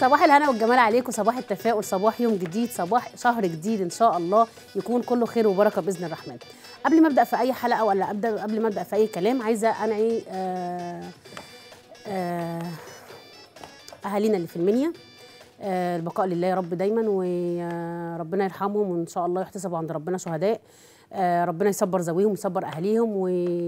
صباح الهنا والجمال عليكم صباح التفاؤل صباح يوم جديد صباح شهر جديد ان شاء الله يكون كله خير وبركه باذن الرحمن قبل ما ابدا في اي حلقه ولا ابدا قبل ما ابدا في اي كلام عايزه انعي آه آه اهالينا اللي في المنيا آه البقاء لله يا رب دايما وربنا يرحمهم وان شاء الله يحتسبوا عند ربنا شهداء آه ربنا يصبر ذويهم ويصبر اهاليهم و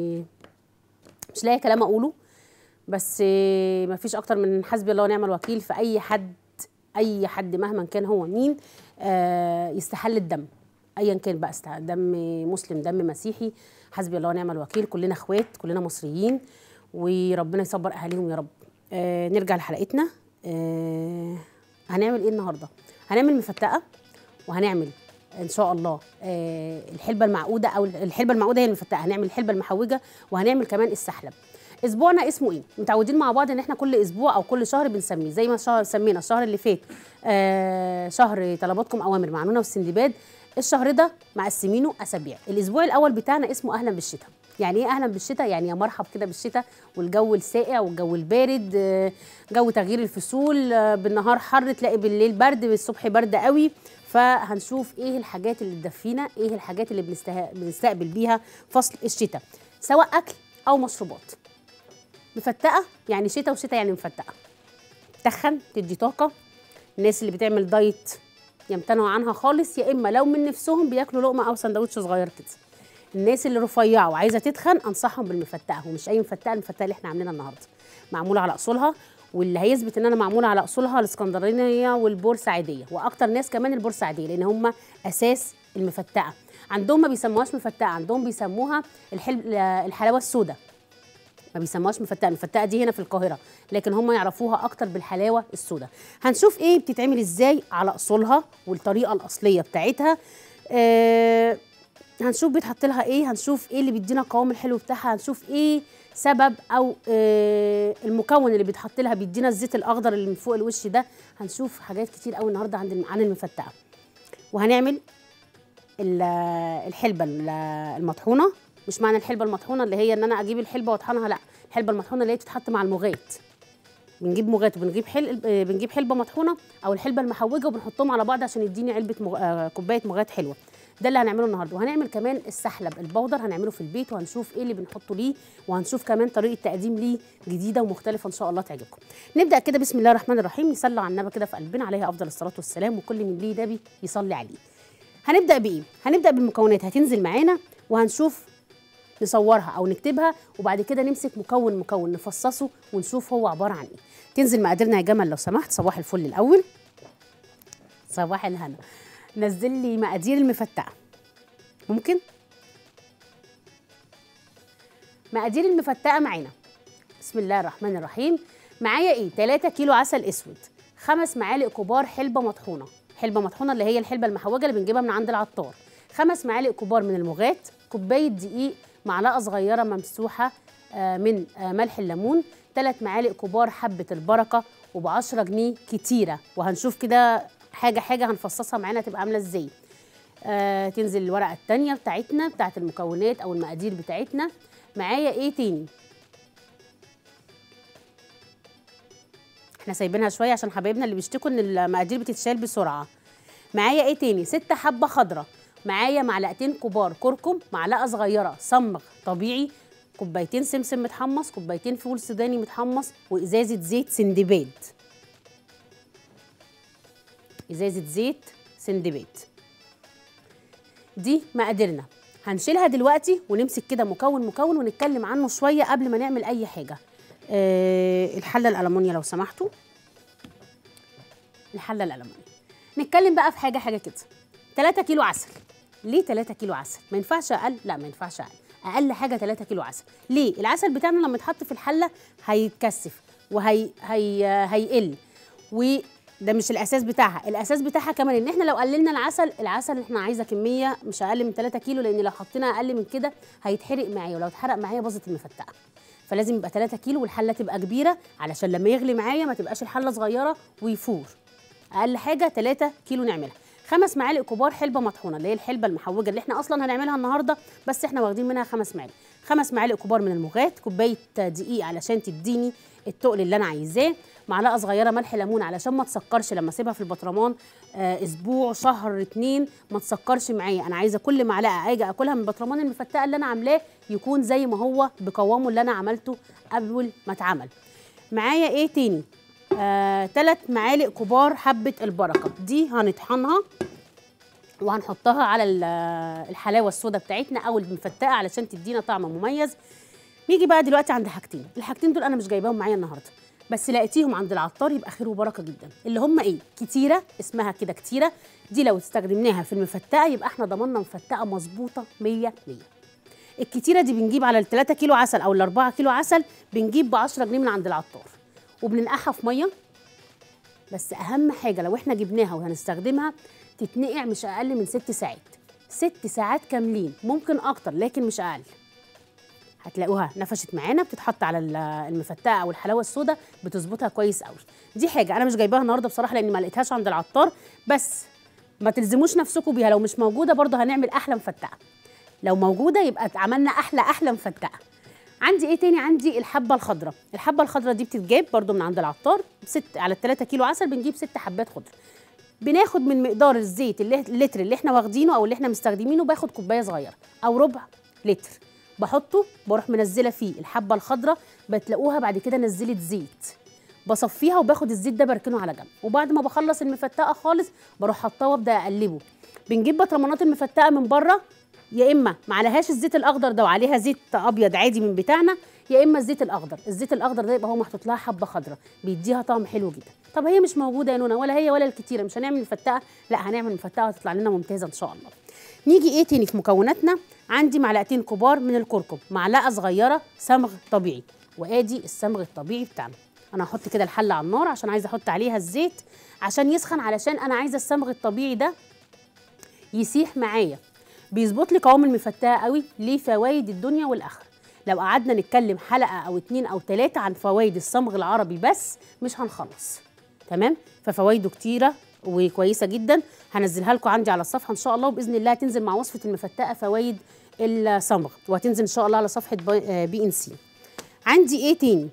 مش لاقي كلام اقوله بس ما فيش اكتر من حسبي الله ونعم الوكيل في اي حد اي حد مهما كان هو مين آه يستحل الدم ايا كان بقى است- دم مسلم دم مسيحي حسبي الله ونعم الوكيل كلنا اخوات كلنا مصريين وربنا يصبر اهاليهم يا رب آه نرجع لحلقتنا آه هنعمل ايه النهارده هنعمل مفتقه وهنعمل ان شاء الله آه الحلبه المعقوده او الحلبه المعقوده هي المفتقه هنعمل الحلبه المحوجه وهنعمل كمان السحلب اسبوعنا اسمه ايه متعودين مع بعض ان احنا كل اسبوع او كل شهر بنسميه زي ما شهر سمينا الشهر اللي فات آه شهر طلباتكم اوامر معنونه والسندباد الشهر ده مقسمينه اسابيع الاسبوع الاول بتاعنا اسمه اهلا بالشتاء يعني ايه اهلا بالشتاء يعني يا مرحب كده بالشتاء والجو الساقع والجو البارد آه، جو تغيير الفصول آه، بالنهار حر تلاقي بالليل برد بالصبح برد قوي فهنشوف ايه الحاجات اللي تدفينا ايه الحاجات اللي بنسته... بنستقبل بيها فصل الشتاء سواء اكل او مشروبات مفتقه يعني شتاء وشتاء يعني مفتقه تخن تدي طاقه الناس اللي بتعمل دايت يمتنعوا عنها خالص يا اما لو من نفسهم بياكلوا لقمه او سندوتش صغير كده الناس اللي رفيعه وعايزه تتخن انصحهم بالمفتقه ومش اي مفتقه المفتقه اللي احنا عاملينها النهارده معموله على اصولها واللي هيثبت ان انا معموله على اصولها الاسكندرانيه والبورسعيديه واكتر ناس كمان البورسعيديه لان هم اساس المفتقه عندهم ما بيسموهاش مفتقه عندهم بيسموها الحل... الحلاوه السوداء ما بيسموهاش مفتقه المفتقه دي هنا في القاهره لكن هم يعرفوها اكتر بالحلاوه السوداء هنشوف ايه بتتعمل ازاي على اصولها والطريقه الاصليه بتاعتها آه هنشوف بيتحط لها ايه هنشوف ايه اللي بيدينا القوام الحلو بتاعها هنشوف ايه سبب او آه المكون اللي بيتحط لها بيدينا الزيت الاخضر اللي من فوق الوش ده هنشوف حاجات كتير قوي النهارده عن الم- عن المفتقه وهنعمل ال- الحلبه ال- المطحونه مش معنى الحلبه المطحونه اللي هي ان انا اجيب الحلبه واطحنها لا الحلبه المطحونه اللي هي تتحط مع المغات بنجيب مغات وبنجيب حل... آه، بنجيب حلبه مطحونه او الحلبه المحوجه وبنحطهم على بعض عشان يديني علبه مغ... آه، كوبايه مغات حلوه ده اللي هنعمله النهارده وهنعمل كمان السحلب البودر هنعمله في البيت وهنشوف ايه اللي بنحطه ليه وهنشوف كمان طريقه تقديم ليه جديده ومختلفه ان شاء الله تعجبكم نبدا كده بسم الله الرحمن الرحيم نصلي على النبي كده في قلبنا عليه افضل الصلاه والسلام وكل من ليه نبي يصلي عليه هنبدا بايه هنبدا بالمكونات هتنزل معانا وهنشوف نصورها او نكتبها وبعد كده نمسك مكون مكون نفصصه ونشوف هو عباره عن ايه تنزل مقاديرنا يا جمل لو سمحت صباح الفل الاول صباح الهنا نزل لي مقادير المفتقه ممكن مقادير المفتقه معانا بسم الله الرحمن الرحيم معايا ايه 3 كيلو عسل اسود خمس معالق كبار حلبه مطحونه حلبه مطحونه اللي هي الحلبه المحوجه اللي بنجيبها من عند العطار خمس معالق كبار من المغات كوبايه دقيق معلقه صغيره ممسوحه آه، من آه، ملح الليمون ثلاث معالق كبار حبه البركه وب 10 جنيه كتيره وهنشوف كده حاجه حاجه هنفصصها معانا تبقى عامله ازاي آه تنزل الورقه التانية بتاعتنا بتاعت المكونات او المقادير بتاعتنا معايا ايه تاني احنا سايبينها شويه عشان حبايبنا اللي بيشتكوا ان المقادير بتتشال بسرعه معايا ايه تاني ست حبه خضره معايا معلقتين كبار كركم معلقه صغيره صمغ طبيعي كوبايتين سمسم متحمص كوبايتين فول سوداني متحمص وازازه زيت سندباد ازازه زيت سندباد دي مقاديرنا هنشيلها دلوقتي ونمسك كده مكون مكون ونتكلم عنه شويه قبل ما نعمل اي حاجه أه الحله الالمونيا لو سمحتوا الحله الالمونيا نتكلم بقى في حاجه حاجه كده 3 كيلو عسل ليه 3 كيلو عسل ما ينفعش اقل لا ما ينفعش اقل اقل حاجه 3 كيلو عسل ليه العسل بتاعنا لما يتحط في الحله هيتكثف وهي هي هيقل وده مش الاساس بتاعها الاساس بتاعها كمان ان احنا لو قللنا العسل العسل احنا عايزه كميه مش اقل من 3 كيلو لان لو حطينا اقل من كده هيتحرق معايا ولو اتحرق معايا باظت المفتقه فلازم يبقى 3 كيلو والحله تبقى كبيره علشان لما يغلي معايا ما تبقاش الحله صغيره ويفور اقل حاجه 3 كيلو نعملها خمس معالق كبار حلبه مطحونه اللي هي الحلبه المحوجه اللي احنا اصلا هنعملها النهارده بس احنا واخدين منها خمس معالق خمس معالق كبار من المغات كوبايه دقيق علشان تديني التقل اللي انا عايزاه معلقه صغيره ملح ليمون علشان ما تسكرش لما اسيبها في البطرمان آه اسبوع شهر اتنين ما تسكرش معايا انا عايزه كل معلقه اجي اكلها من البطرمان المفتقه اللي انا عاملاه يكون زي ما هو بقوامه اللي انا عملته قبل ما اتعمل معايا ايه تاني آه، تلات معالق كبار حبه البركه دي هنطحنها وهنحطها على ال- الحلاوه السوداء بتاعتنا او المفتقه علشان تدينا طعم مميز نيجي بقى دلوقتي عند حاجتين الحاجتين دول انا مش جايباهم معايا النهارده بس لقيتيهم عند العطار يبقى خير وبركه جدا اللي هم ايه كتيره اسمها كده كتيره دي لو استخدمناها في المفتقه يبقى احنا ضمننا مفتقه مظبوطه 100 100 الكتيره دي بنجيب على ال 3 كيلو عسل او ال 4 كيلو عسل بنجيب ب 10 جنيه من عند العطار وبننقعها في ميه بس اهم حاجه لو احنا جبناها وهنستخدمها تتنقع مش اقل من ست ساعات ست ساعات كاملين ممكن اكتر لكن مش اقل هتلاقوها نفشت معانا بتتحط على ال- المفتقه او الحلاوه السوداء بتظبطها كويس قوي دي حاجه انا مش جايباها النهارده بصراحه لاني ما لقيتهاش عند العطار بس ما تلزموش نفسكم بيها لو مش موجوده برضه هنعمل احلى مفتقه لو موجوده يبقى عملنا احلى احلى مفتقه عندي ايه تاني عندي الحبه الخضراء الحبه الخضراء دي بتتجاب برضو من عند العطار ست على 3 كيلو عسل بنجيب ست حبات خضره بناخد من مقدار الزيت اللي اللتر اللي احنا واخدينه او اللي احنا مستخدمينه باخد كوبايه صغيره او ربع لتر بحطه بروح منزله فيه الحبه الخضراء بتلاقوها بعد كده نزلت زيت بصفيها وباخد الزيت ده بركنه على جنب وبعد ما بخلص المفتقه خالص بروح حطاه وابدا اقلبه بنجيب بطرمانات المفتقه من بره يا اما ما عليهاش الزيت الاخضر ده وعليها زيت ابيض عادي من بتاعنا يا اما الزيت الاخضر الزيت الاخضر ده يبقى هو محطوط لها حبه خضراء بيديها طعم حلو جدا طب هي مش موجوده يا نونا ولا هي ولا الكتيره مش هنعمل مفتقه لا هنعمل مفتقه وتطلع لنا ممتازه ان شاء الله نيجي ايه تاني في مكوناتنا عندي معلقتين كبار من الكركم معلقه صغيره صمغ طبيعي وادي الصمغ الطبيعي بتاعنا انا هحط كده الحله على النار عشان عايزه احط عليها الزيت عشان يسخن علشان انا عايزه الصمغ الطبيعي ده يسيح معايا بيظبط لي قوام المفتقه قوي ليه فوائد الدنيا والاخره لو قعدنا نتكلم حلقه او اتنين او تلاته عن فوائد الصمغ العربي بس مش هنخلص تمام ففوائده كتيره وكويسه جدا هنزلها لكم عندي على الصفحه ان شاء الله وباذن الله هتنزل مع وصفه المفتقه فوائد الصمغ وهتنزل ان شاء الله على صفحه بي ان سي عندي ايه تاني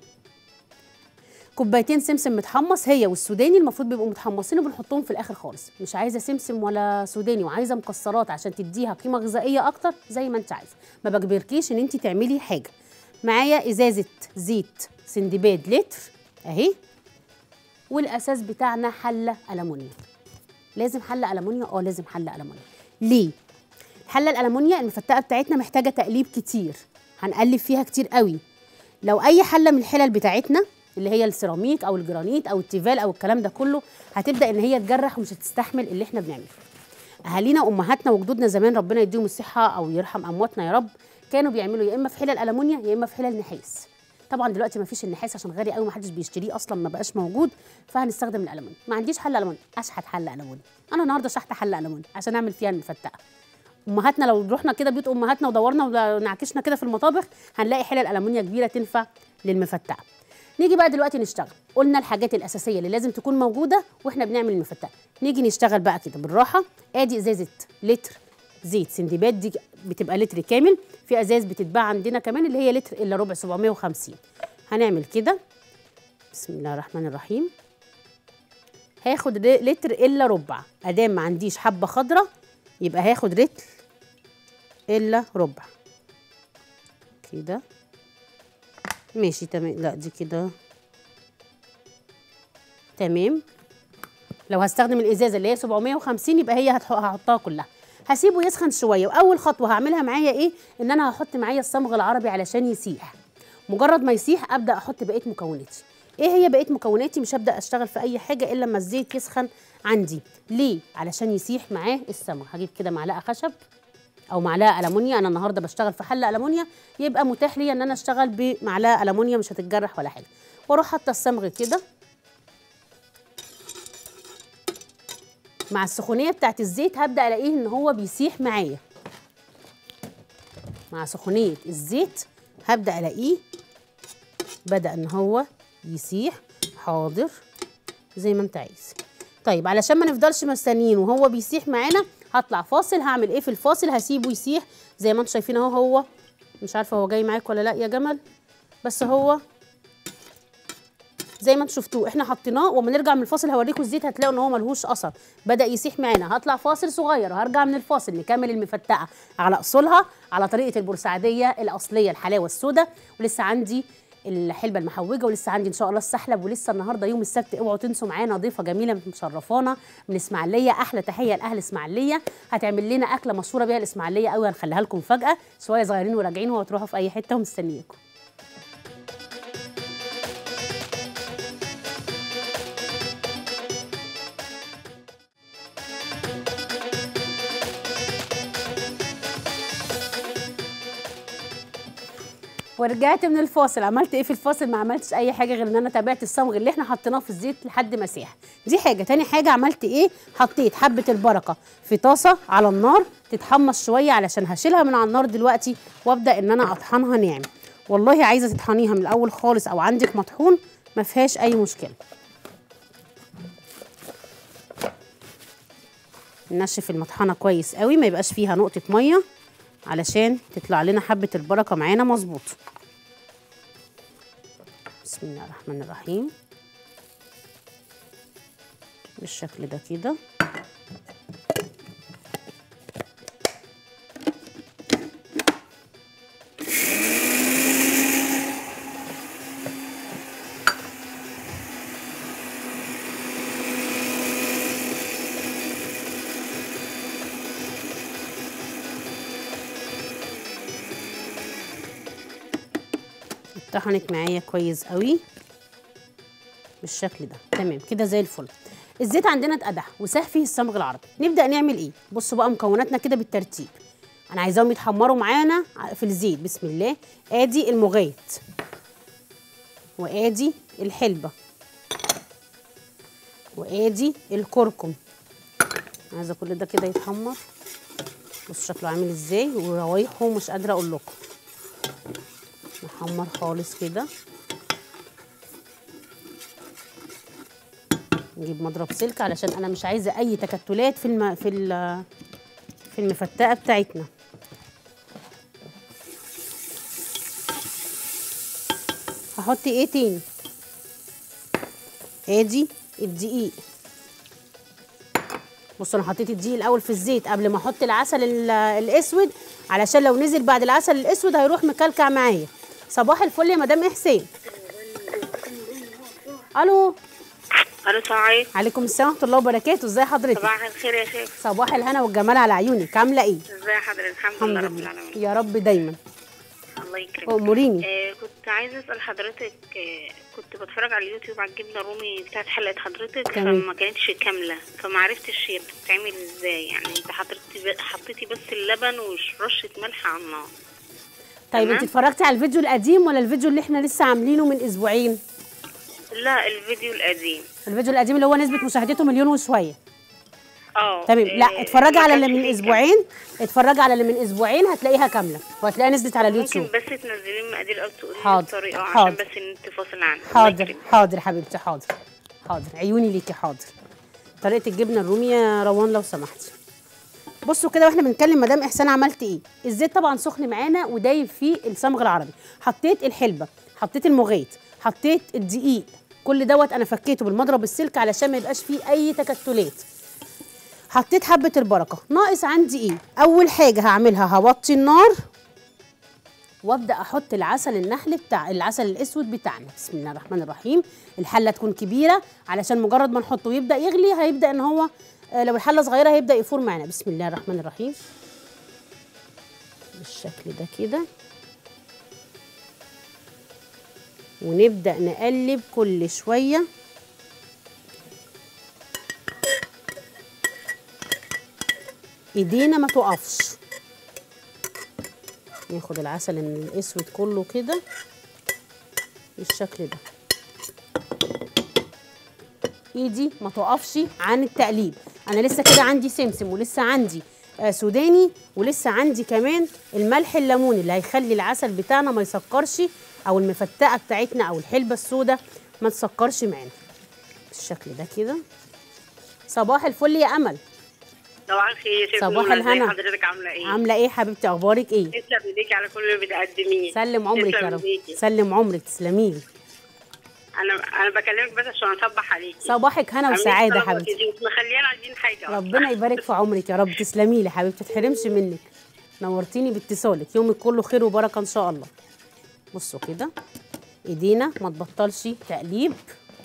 كوبايتين سمسم متحمص هي والسوداني المفروض بيبقوا متحمصين وبنحطهم في الاخر خالص مش عايزه سمسم ولا سوداني وعايزه مكسرات عشان تديها قيمه غذائيه اكتر زي ما انت عايزه ما بجبركيش ان انت تعملي حاجه معايا ازازه زيت سندباد لتر اهي والاساس بتاعنا حله المونيا لازم حله المونيا اه لازم حله المونيا ليه الحله الالمونيا المفتقه بتاعتنا محتاجه تقليب كتير هنقلب فيها كتير قوي لو اي حله من الحلل بتاعتنا اللي هي السيراميك او الجرانيت او التيفال او الكلام ده كله هتبدا ان هي تجرح ومش هتستحمل اللي احنا بنعمله اهالينا وامهاتنا وجدودنا زمان ربنا يديهم الصحه او يرحم امواتنا يا رب كانوا بيعملوا يا اما في حلل المونيا يا اما في حلل نحاس طبعا دلوقتي ما فيش النحاس عشان غالي قوي ما حدش بيشتريه اصلا ما بقاش موجود فهنستخدم الالمونيا ما عنديش حله المونيا اشحت حله المونيا انا النهارده شحت حله المونيا عشان اعمل فيها المفتقه امهاتنا لو رحنا كده بيوت امهاتنا ودورنا ونعكشنا كده في المطابخ هنلاقي حلل المونيا كبيره تنفع للمفتقه نيجي بقى دلوقتي نشتغل قلنا الحاجات الاساسيه اللي لازم تكون موجوده واحنا بنعمل المفتقه نيجي نشتغل بقى كده بالراحه ادي ازازه لتر زيت سندباد دي بتبقى لتر كامل في ازاز بتتباع عندنا كمان اللي هي لتر الا ربع 750 هنعمل كده بسم الله الرحمن الرحيم هاخد لتر الا ربع ادام ما عنديش حبه خضراء يبقى هاخد لتر الا ربع كده ماشي تمام لا دي كده تمام لو هستخدم الازازه اللي هي 750 يبقى هي هحطها كلها هسيبه يسخن شويه واول خطوه هعملها معايا ايه ان انا هحط معايا الصمغ العربي علشان يسيح مجرد ما يسيح ابدا احط بقيه مكوناتي ايه هي بقيه مكوناتي مش هبدا اشتغل في اي حاجه الا لما الزيت يسخن عندي ليه علشان يسيح معاه الصمغ هجيب كده معلقه خشب او معلقه المونيا انا النهارده بشتغل في حله المونيا يبقى متاح لي ان انا اشتغل بمعلقه المونيا مش هتتجرح ولا حاجه واروح حاطه الصمغ كده مع السخونيه بتاعت الزيت هبدا الاقيه ان هو بيسيح معايا مع سخونيه الزيت هبدا الاقيه بدا ان هو يسيح حاضر زي ما انت عايز طيب علشان ما نفضلش مستنيين وهو بيسيح معانا هطلع فاصل هعمل ايه في الفاصل هسيبه يسيح زي ما انتم شايفين اهو هو مش عارفه هو جاي معاك ولا لا يا جمل بس هو زي ما انتم شفتوه احنا حطيناه وما نرجع من الفاصل هوريكم الزيت هتلاقوا ان هو ملهوش اثر بدا يسيح معانا هطلع فاصل صغير وهرجع من الفاصل نكمل المفتقه على اصولها على طريقه البورسعيديه الاصليه الحلاوه السوداء ولسه عندي الحلبه المحوجه ولسه عندي ان شاء الله السحلب ولسه النهارده يوم السبت اوعوا تنسوا معانا ضيفه جميله مشرفانا من اسماعيليه احلى تحيه لاهل اسماعيليه هتعمل لنا اكله مشهوره بيها الاسماعيليه قوي هنخليها لكم فجاه شويه صغيرين وراجعين وهتروحوا في اي حته ومستنياكم ورجعت من الفاصل عملت ايه في الفاصل ما عملتش اي حاجه غير ان انا تابعت الصمغ اللي احنا حطيناه في الزيت لحد ما ساح دي حاجه تاني حاجه عملت ايه حطيت حبه البركه في طاسه على النار تتحمص شويه علشان هشيلها من على النار دلوقتي وابدا ان انا اطحنها ناعم والله عايزه تطحنيها من الاول خالص او عندك مطحون ما فيهاش اي مشكله ننشف المطحنه كويس قوي ما يبقاش فيها نقطه ميه علشان تطلع لنا حبه البركه معانا مظبوط بسم الله الرحمن الرحيم بالشكل ده كده اتطحنت معايا كويس قوي بالشكل ده تمام كده زي الفل الزيت عندنا اتقدح وساح فيه الصمغ العربي نبدا نعمل ايه بصوا بقى مكوناتنا كده بالترتيب انا عايزاهم يتحمروا معانا في الزيت بسم الله ادي المغيت وادي الحلبه وادي الكركم عايزه كل ده كده يتحمر بصوا شكله عامل ازاي وروايحه مش قادره اقول لكم نحمر خالص كده نجيب مضرب سلك علشان انا مش عايزه اي تكتلات في الم... في ال... في المفتقه بتاعتنا هحط ايه تاني ادي الدقيق بصوا انا حطيت الدقيق الاول في الزيت قبل ما احط العسل ال- الاسود علشان لو نزل بعد العسل الاسود هيروح مكلكع معايا صباح الفل يا مدام احسان الو الو السلام عليكم عليكم السلام ورحمه الله وبركاته ازي حضرتك صباح الخير يا شيخ صباح الهنا والجمال على عيونك عامله ايه ازي حضرتك الحمد, الحمد لله رب لله العالمين يا رب دايما الله يكرمك اموريني آه كنت عايزه اسال حضرتك آه كنت بتفرج على اليوتيوب على الجبنه الرومي بتاعت حلقه حضرتك تمام. فما كانتش كامله فما عرفتش هي بتتعمل ازاي يعني انت حطيتي حطيتي بس اللبن ورشه ملح على النار طيب تمام. انت اتفرجتي على الفيديو القديم ولا الفيديو اللي احنا لسه عاملينه من اسبوعين لا الفيديو القديم الفيديو القديم اللي هو نسبه مشاهدته مليون وشويه اه تمام آه، لا اتفرجي ما على اللي كانش من فيه اسبوعين اتفرجي على اللي من اسبوعين هتلاقيها كامله وهتلاقيها نزلت على كامل. ممكن اليوتيوب بس تنزلي مقادير او تقولي لي حاضر، الطريقه حاضر. عشان بس النت فاصل عنها الله حاضر يكرمك. حاضر حبيبتي حاضر حاضر عيوني ليكي حاضر طريقه الجبنه الرومي يا روان لو سمحتي بصوا كده واحنا بنتكلم مدام احسان عملت ايه الزيت طبعا سخن معانا ودايب فيه الصمغ العربي حطيت الحلبه حطيت المغيت حطيت الدقيق كل دوت انا فكيته بالمضرب السلك علشان ما يبقاش فيه اي تكتلات حطيت حبه البركه ناقص عندي ايه اول حاجه هعملها هوطي النار وابدا احط العسل النحل بتاع العسل الاسود بتاعنا بسم الله الرحمن الرحيم الحله تكون كبيره علشان مجرد ما نحطه ويبدا يغلي هيبدا ان هو آه، لو الحله صغيره هيبدا يفور معانا بسم الله الرحمن الرحيم بالشكل ده كده ونبدا نقلب كل شويه ايدينا ما تقفش ناخد العسل الاسود كله كده بالشكل ده ايدي ما تقفش عن التقليب انا لسه كده عندي سمسم ولسه عندي آه سوداني ولسه عندي كمان الملح الليموني اللي هيخلي العسل بتاعنا ما يسكرش او المفتقه بتاعتنا او الحلبه السوداء ما تسكرش معانا بالشكل ده كده صباح الفل يا امل صباح الخير يا شيخ صباح منى، ازي الهنا. حضرتك عامله ايه؟ عامله ايه حبيبتي اخبارك ايه تسلم ايديكي على كل اللي بتقدميه سلم عمرك يا تسلم رب ايديكي. سلم عمرك تسلمي لي انا انا بكلمك بس عشان اصبح عليكي صباحك هنا عاملين وسعاده طلبات حبيبتي كتير، مش مخليانا عايزين حاجه ربنا يبارك في عمرك يا رب تسلمي لي حبيبتي ما تحرمش منك نورتيني باتصالك يومك كله خير وبركه ان شاء الله بصوا كده ايدينا ما تبطلش تقليب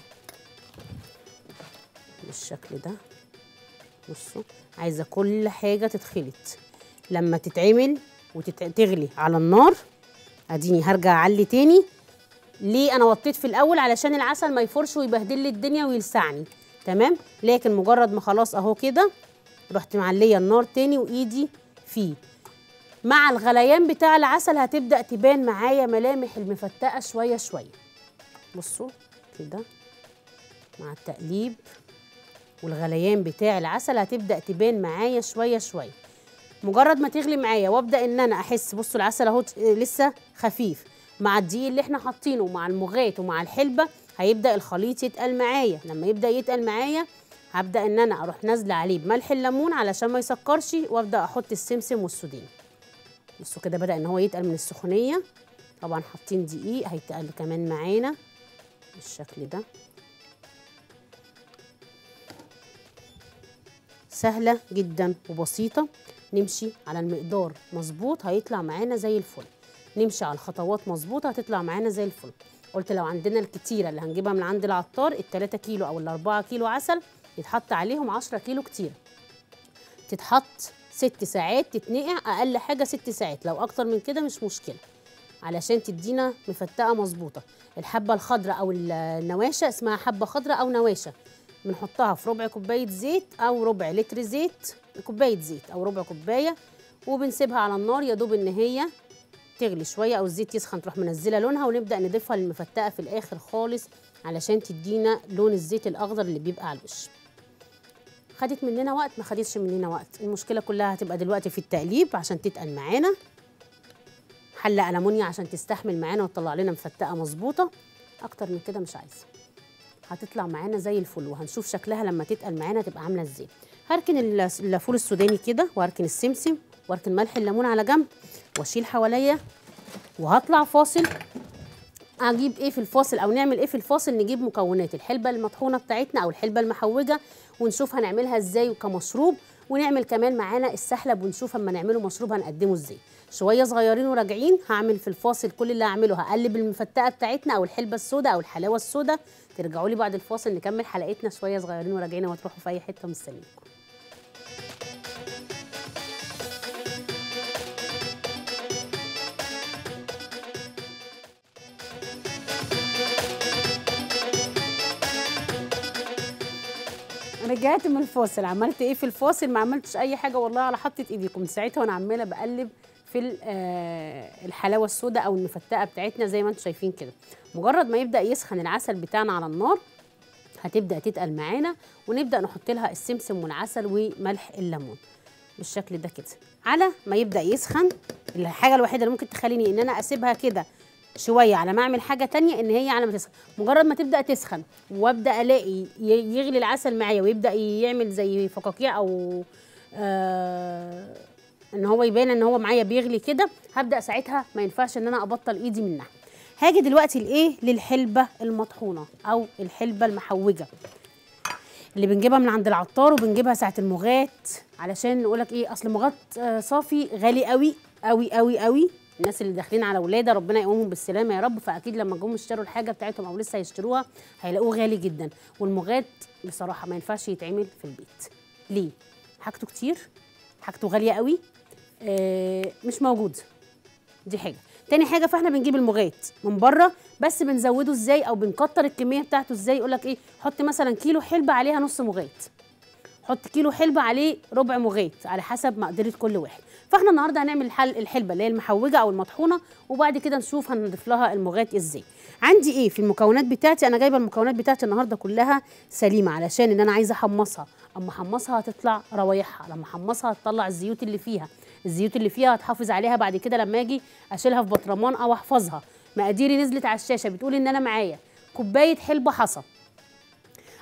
بالشكل ده بصوا عايزه كل حاجه تتخلط لما تتعمل وتغلي على النار اديني هرجع اعلي تاني ليه انا وطيت في الاول علشان العسل ما يفرش ويبهدل لي الدنيا ويلسعني تمام لكن مجرد ما خلاص اهو كده رحت معليه النار تاني وايدي فيه مع الغليان بتاع العسل هتبدا تبان معايا ملامح المفتقه شويه شويه بصوا كده مع التقليب والغليان بتاع العسل هتبدا تبان معايا شويه شويه مجرد ما تغلي معايا وابدا ان انا احس بصوا العسل اهو ت- لسه خفيف مع الدقيق اللي احنا حاطينه ومع المغات ومع الحلبه هيبدا الخليط يتقل معايا لما يبدا يتقل معايا هبدا ان انا اروح نازله عليه بملح الليمون علشان ما يسكرش وابدا احط السمسم والسودين بصوا كده بدا ان هو يتقل من السخونيه طبعا حاطين دقيق هيتقل كمان معانا بالشكل ده سهله جدا وبسيطه نمشي على المقدار مظبوط هيطلع معانا زي الفل نمشي على الخطوات مظبوطه هتطلع معانا زي الفل قلت لو عندنا الكتيره اللي هنجيبها من عند العطار ال3 كيلو او ال4 كيلو عسل يتحط عليهم 10 كيلو كتيره تتحط ست ساعات تتنقع اقل حاجه ست ساعات لو اكتر من كده مش مشكله علشان تدينا مفتقه مظبوطه الحبه الخضراء او النواشه اسمها حبه خضراء او نواشه بنحطها في ربع كوبايه زيت او ربع لتر زيت كوبايه زيت او ربع كوبايه وبنسيبها على النار يا دوب ان هي تغلي شويه او الزيت يسخن تروح منزله لونها ونبدا نضيفها للمفتقه في الاخر خالص علشان تدينا لون الزيت الاخضر اللي بيبقى على الوش خدت مننا وقت ما خدتش مننا وقت المشكله كلها هتبقى دلوقتي في التقليب عشان تتقل معانا حله ألمونيا عشان تستحمل معانا وتطلع لنا مفتقه مظبوطه اكتر من كده مش عايزه هتطلع معانا زي الفل وهنشوف شكلها لما تتقل معانا تبقى عامله ازاي هركن ال- الفول السوداني كده وهركن السمسم وهركن ملح الليمون على جنب واشيل حواليا وهطلع فاصل اجيب ايه في الفاصل او نعمل ايه في الفاصل نجيب مكونات الحلبه المطحونه بتاعتنا او الحلبه المحوجه ونشوف هنعملها ازاي كمشروب ونعمل كمان معانا السحلب ونشوف اما نعمله مشروب هنقدمه ازاي شويه صغيرين وراجعين هعمل في الفاصل كل اللي هعمله هقلب المفتقه بتاعتنا او الحلبه السوداء او الحلاوه السوداء ترجعوا لي بعد الفاصل نكمل حلقتنا شويه صغيرين وراجعين وتروحوا في اي حته مستنيكم رجعت من الفاصل عملت ايه في الفاصل ما عملتش اي حاجه والله على حطه ايديكم ساعتها وانا عماله بقلب في ال- آه، الحلاوه السوداء او المفتقه بتاعتنا زي ما انتم شايفين كده مجرد ما يبدا يسخن العسل بتاعنا على النار هتبدا تتقل معانا ونبدا نحط لها السمسم والعسل وملح الليمون بالشكل ده كده على ما يبدا يسخن الحاجه الوحيده اللي ممكن تخليني ان انا اسيبها كده شويه على ما اعمل حاجه تانية ان هي على ما تسخن مجرد ما تبدا تسخن وابدا الاقي ي- يغلي العسل معايا ويبدا يعمل زي فقاقيع او آه ان هو يبان ان هو معايا بيغلي كده هبدا ساعتها ما ينفعش ان انا ابطل ايدي منها هاجي دلوقتي لايه للحلبه المطحونه او الحلبه المحوجه اللي بنجيبها من عند العطار وبنجيبها ساعه المغات علشان نقولك ايه اصل مغات آه، صافي غالي قوي قوي قوي قوي الناس اللي داخلين على ولاده ربنا يقومهم بالسلامه يا رب فاكيد لما جم اشتروا الحاجه بتاعتهم او لسه هيشتروها هيلاقوه غالي جدا والمغات بصراحه ما ينفعش يتعمل في البيت ليه حاجته كتير حاجته غاليه قوي آه مش موجود دي حاجه تاني حاجه فاحنا بنجيب المغات من بره بس بنزوده ازاي او بنكتر الكميه بتاعته ازاي يقول لك ايه حط مثلا كيلو حلبه عليها نص مغات حط كيلو حلبه عليه ربع مغات على حسب مقدره كل واحد فاحنا النهارده هنعمل الحل الحلبه اللي هي المحوجه او المطحونه وبعد كده نشوف هنضيف لها المغات ازاي عندي ايه في المكونات بتاعتي انا جايبه المكونات بتاعتي النهارده كلها سليمه علشان ان انا عايزه احمصها اما احمصها هتطلع روايحها لما احمصها هتطلع الزيوت اللي فيها الزيوت اللي فيها هتحافظ عليها بعد كده لما اجي اشيلها في بطرمان او احفظها مقاديري نزلت على الشاشه بتقول ان انا معايا كوبايه حلبه حصى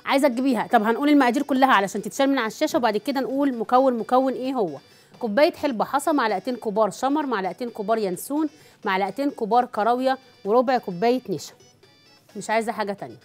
عايزه تجيبيها طب هنقول المقادير كلها علشان تتشال من على الشاشه وبعد كده نقول مكون مكون ايه هو كوبايه حلبه حصى معلقتين كبار شمر معلقتين كبار ينسون معلقتين كبار كراويه وربع كوبايه نشا مش عايزه حاجه تانية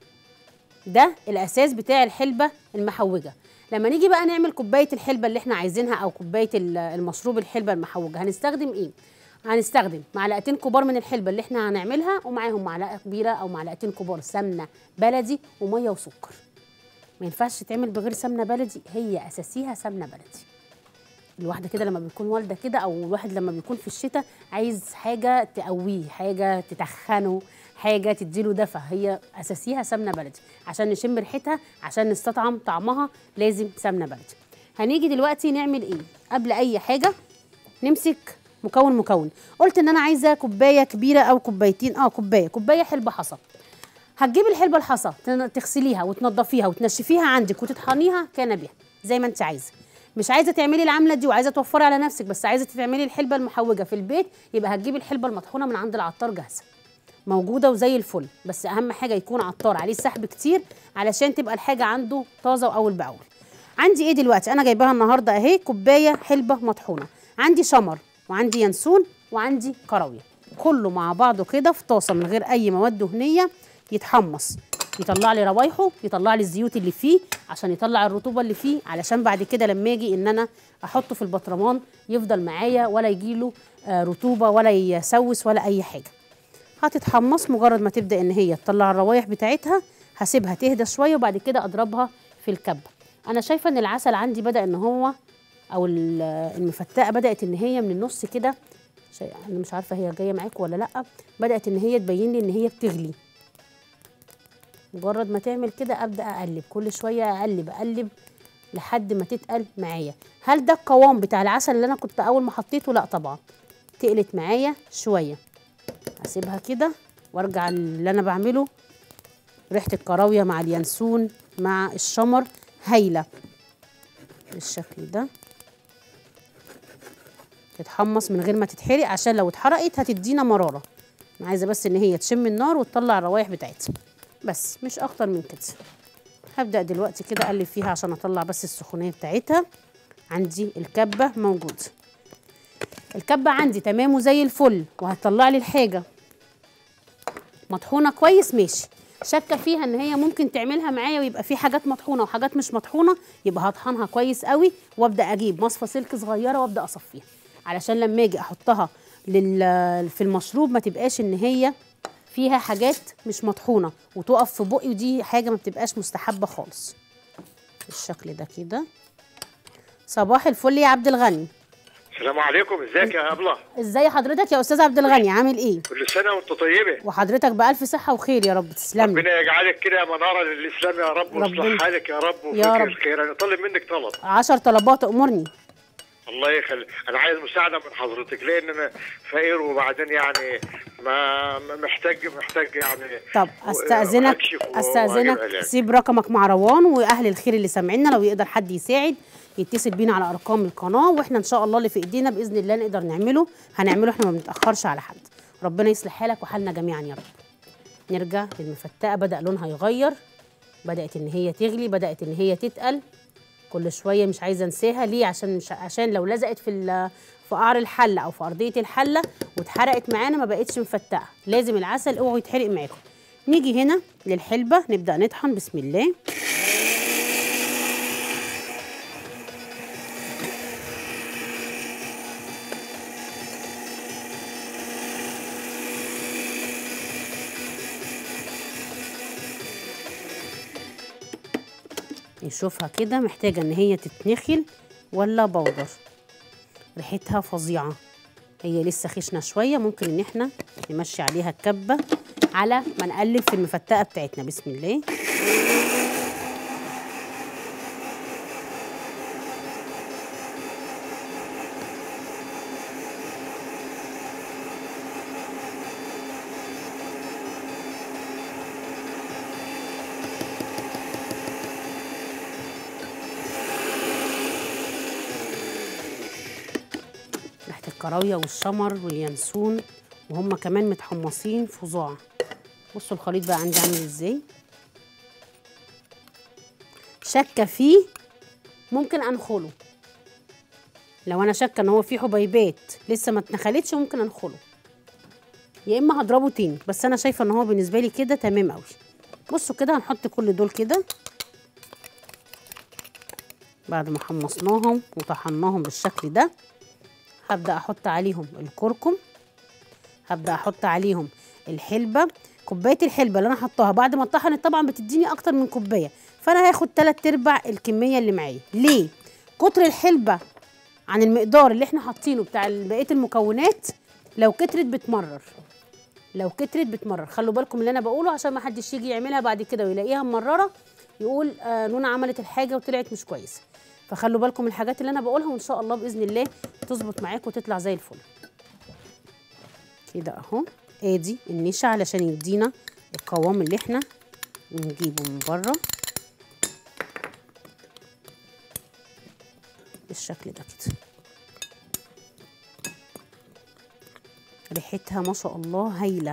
ده الاساس بتاع الحلبه المحوجه لما نيجي بقى نعمل كوبايه الحلبه اللي احنا عايزينها او كوبايه ال- المشروب الحلبه المحوجه هنستخدم ايه هنستخدم معلقتين كبار من الحلبه اللي احنا هنعملها ومعاهم معلقه كبيره او معلقتين كبار سمنه بلدي وميه وسكر ما ينفعش تتعمل بغير سمنه بلدي هي اساسيها سمنه بلدي الواحده كده لما بيكون والده كده او الواحد لما بيكون في الشتاء عايز حاجه تقويه حاجه تتخنه حاجه تديله دفى هي اساسيها سمنه بلدي عشان نشم ريحتها عشان نستطعم طعمها لازم سمنه بلدي هنيجي دلوقتي نعمل ايه قبل اي حاجه نمسك مكون مكون قلت ان انا عايزه كوبايه كبيره او كوبايتين اه كوبايه كوبايه حلبه حصى هتجيبي الحلبه الحصى تن- تغسليها وتنضفيها وتنشفيها عندك وتطحنيها كان بها زي ما انت عايزه مش عايزه تعملي العمله دي وعايزه توفري على نفسك بس عايزه تعملي الحلبه المحوجه في البيت يبقى هتجيبي الحلبه المطحونه من عند العطار جاهزه موجوده وزي الفل بس اهم حاجه يكون عطار عليه سحب كتير علشان تبقى الحاجه عنده طازه واول باول عندي ايه دلوقتي انا جايباها النهارده اهي كوبايه حلبه مطحونه عندي شمر وعندي ينسون وعندي كراويه كله مع بعضه كده في طاسه من غير اي مواد دهنيه يتحمص يطلع لي روايحه يطلع لي الزيوت اللي فيه عشان يطلع الرطوبه اللي فيه علشان بعد كده لما اجي ان انا احطه في البطرمان يفضل معايا ولا يجيله آه، رطوبه ولا يسوس ولا اي حاجه هتتحمص مجرد ما تبدا ان هي تطلع الروايح بتاعتها هسيبها تهدى شويه وبعد كده اضربها في الكبه انا شايفه ان العسل عندي بدا ان هو او ال- المفتقه بدات ان هي من النص كده شيء انا مش عارفه هي جايه معاكم ولا لا بدات ان هي تبين لي ان هي بتغلي مجرد ما تعمل كده ابدا اقلب كل شويه اقلب اقلب لحد ما تتقل معايا هل ده القوام بتاع العسل اللي انا كنت اول ما حطيته لا طبعا تقلت معايا شويه اسيبها كده وارجع اللي انا بعمله ريحه الكراويه مع اليانسون مع الشمر هايله بالشكل ده تتحمص من غير ما تتحرق عشان لو اتحرقت هتدينا مراره انا عايزه بس ان هي تشم النار وتطلع الروايح بتاعتها بس مش اكتر من كده هبدا دلوقتي كده اقلب فيها عشان اطلع بس السخونيه بتاعتها عندي الكبه موجوده الكبه عندي تمام وزي الفل وهتطلع لي الحاجه مطحونه كويس ماشي شاكه فيها ان هي ممكن تعملها معايا ويبقى في حاجات مطحونه وحاجات مش مطحونه يبقى هطحنها كويس قوي وابدا اجيب مصفى سلك صغيره وابدا اصفيها علشان لما اجي احطها لل في المشروب ما تبقاش ان هي فيها حاجات مش مطحونه وتقف في بقي ودي حاجه ما بتبقاش مستحبه خالص بالشكل ده كده صباح الفل يا عبد الغني السلام عليكم ازيك يا ابله ازاي حضرتك يا استاذ عبد الغني عامل ايه كل سنه وانت طيبه وحضرتك بالف صحه وخير يا رب تسلم لي ربنا يجعلك كده مناره للاسلام يا رب ربنا- ويصلح حالك يا رب يا وفيك رب. الخير انا طالب منك طلب عشر طلبات امرني الله يخلي انا عايز مساعده من حضرتك لان انا فقير وبعدين يعني ما ما- محتاج محتاج يعني طب و- استاذنك أكشف و- وأجيب استاذنك علاج. سيب رقمك مع روان واهل الخير اللي سامعينا لو يقدر حد يساعد يتصل بينا على ارقام القناه واحنا ان شاء الله اللي في ايدينا باذن الله نقدر نعمله هنعمله احنا ما بنتاخرش على حد ربنا يصلح حالك وحالنا جميعا يا رب نرجع للمفتقه بدا لونها يغير بدات ان هي تغلي بدات ان هي تتقل كل شويه مش عايزه انساها ليه عشان مش عشان لو لزقت في ال- في قعر الحله او في ارضيه الحله واتحرقت معانا ما بقتش مفتقه لازم العسل اوعوا يتحرق معاكم نيجي هنا للحلبه نبدا نطحن بسم الله نشوفها كده محتاجة ان هي تتنخل ولا بودر ريحتها فظيعة هي لسه خشنة شوية ممكن ان احنا نمشي عليها الكبة على ما نقلب في المفتقة بتاعتنا بسم الله ريحة الكراوية والشمر واليانسون وهم كمان متحمصين فظاع بصوا الخليط بقى عندي عامل ازاي شاكه فيه ممكن انخله لو انا شاكه ان هو فيه حبيبات لسه ما اتنخلتش ممكن انخله يا اما هضربه تاني بس انا شايفه ان هو بالنسبه لي كده تمام قوي بصوا كده هنحط كل دول كده بعد ما حمصناهم وطحناهم بالشكل ده هبدا احط عليهم الكركم هبدا احط عليهم الحلبه كوبايه الحلبه اللي انا حطاها بعد ما اتطحنت طبعا بتديني اكتر من كوبايه فانا هاخد تلات ارباع الكميه اللي معايا ليه كتر الحلبه عن المقدار اللي احنا حاطينه بتاع بقيه المكونات لو كترت بتمرر لو كترت بتمرر خلوا بالكم اللي انا بقوله عشان ما حدش يجي يعملها بعد كده ويلاقيها ممرره يقول آه نونا عملت الحاجه وطلعت مش كويسه فخلوا بالكم من الحاجات اللي انا بقولها وان شاء الله باذن الله تظبط معاكم وتطلع زي الفل كده اهو ادي النشا علشان يدينا القوام اللي احنا نجيبه من بره بالشكل ده كده ريحتها ما شاء الله هايله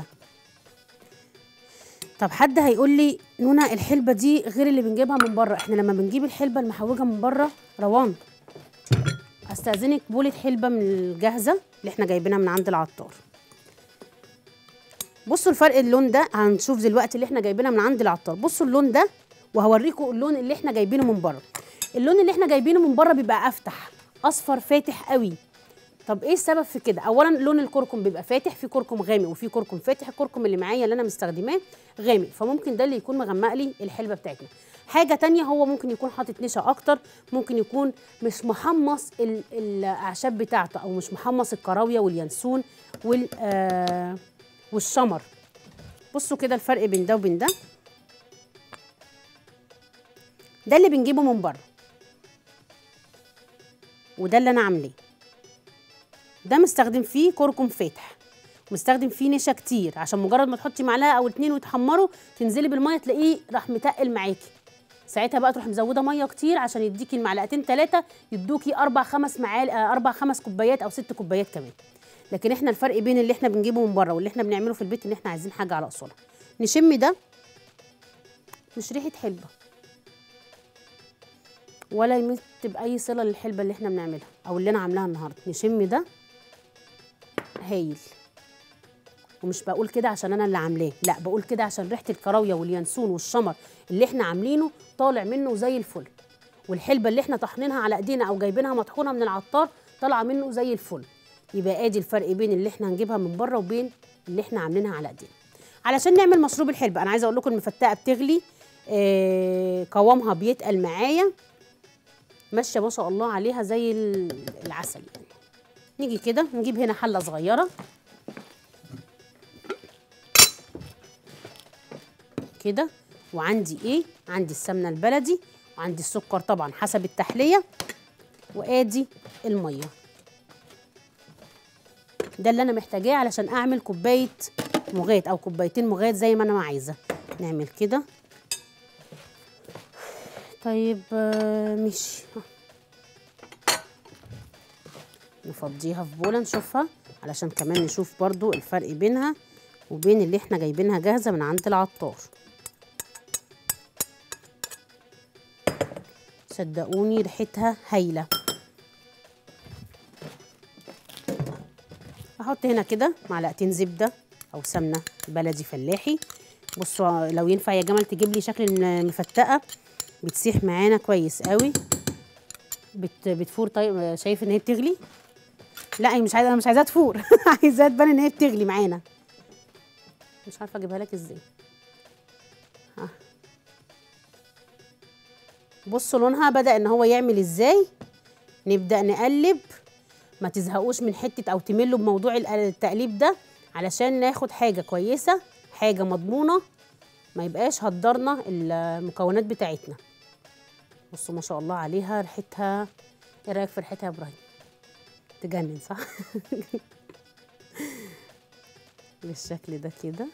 طب حد هيقول لي نونا الحلبه دي غير اللي بنجيبها من بره احنا لما بنجيب الحلبه المحوجه من بره روان استاذنك بوله حلبه من الجاهزه اللي احنا جايبينها من عند العطار بصوا الفرق اللون ده هنشوف دلوقتي اللي احنا جايبينها من عند العطار بصوا اللون ده وهوريكم اللون اللي احنا جايبينه من بره اللون اللي احنا جايبينه من بره بيبقى افتح اصفر فاتح قوي طب ايه السبب في كده اولا لون الكركم بيبقى فاتح في كركم غامق وفي كركم فاتح الكركم اللي معايا اللي انا مستخدماه غامق فممكن ده اللي يكون مغمق لي الحلبه بتاعتنا حاجه تانية هو ممكن يكون حاطط نشا اكتر ممكن يكون مش محمص ال- الاعشاب بتاعته او مش محمص الكراويه واليانسون وال آه والشمر بصوا كده الفرق بين ده وبين ده ده اللي بنجيبه من بره وده اللي انا عاملاه ده مستخدم فيه كركم فاتح مستخدم فيه نشا كتير عشان مجرد ما تحطي معلقه او اتنين وتحمروا تنزلي بالميه تلاقيه راح متقل معاكي ساعتها بقى تروح مزوده ميه كتير عشان يديكي المعلقتين ثلاثه يدوكي اربع خمس معالق آه، اربع خمس كوبايات او ست كوبايات كمان لكن احنا الفرق بين اللي احنا بنجيبه من بره واللي احنا بنعمله في البيت ان احنا عايزين حاجه على اصولها نشم ده مش ريحه حلبه ولا يمت باي صله للحلبه اللي احنا بنعملها او اللي انا عاملاها النهارده نشم ده هايل ومش بقول كده عشان انا اللي عاملاه لا بقول كده عشان ريحه الكراويه واليانسون والشمر اللي احنا عاملينه طالع منه زي الفل والحلبه اللي احنا طحنينها على ايدينا او جايبينها مطحونه من العطار طالعه منه زي الفل يبقى ادي الفرق بين اللي احنا هنجيبها من بره وبين اللي احنا عاملينها على ايدينا علشان نعمل مشروب الحلبه انا عايزه اقول لكم المفتقه بتغلي آه قوامها بيتقل معايا ماشيه ما شاء الله عليها زي ال- العسل يعني نيجي كده نجيب هنا حله صغيره كده وعندي ايه عندي السمنه البلدي وعندي السكر طبعا حسب التحليه وادي الميه ده اللي انا محتاجاه علشان اعمل كوبايه مغات او كوبايتين مغات زي ما انا عايزه نعمل كده طيب آه، ماشي نفضيها في بوله نشوفها علشان كمان نشوف برضو الفرق بينها وبين اللي احنا جايبينها جاهزه من عند العطار صدقوني ريحتها هايله احط هنا كده معلقتين زبده او سمنه بلدي فلاحي بصوا لو ينفع يا جمال تجيب لي شكل المفتقه بتسيح معانا كويس قوي بت بتفور طيب شايف ان هي بتغلي لا هي مش عايزه انا مش عايزاها تفور عايزاها تبان ان هي بتغلي معانا مش عارفه اجيبها لك ازاي ها بصوا لونها بدا ان هو يعمل ازاي نبدا نقلب ما تزهقوش من حته او تملوا بموضوع الق- التقليب ده علشان ناخد حاجه كويسه حاجه مضمونه ما يبقاش هدرنا المكونات بتاعتنا بصوا ما شاء الله عليها ريحتها ايه رايك في ريحتها يا ابراهيم تجنن صح بالشكل ده كده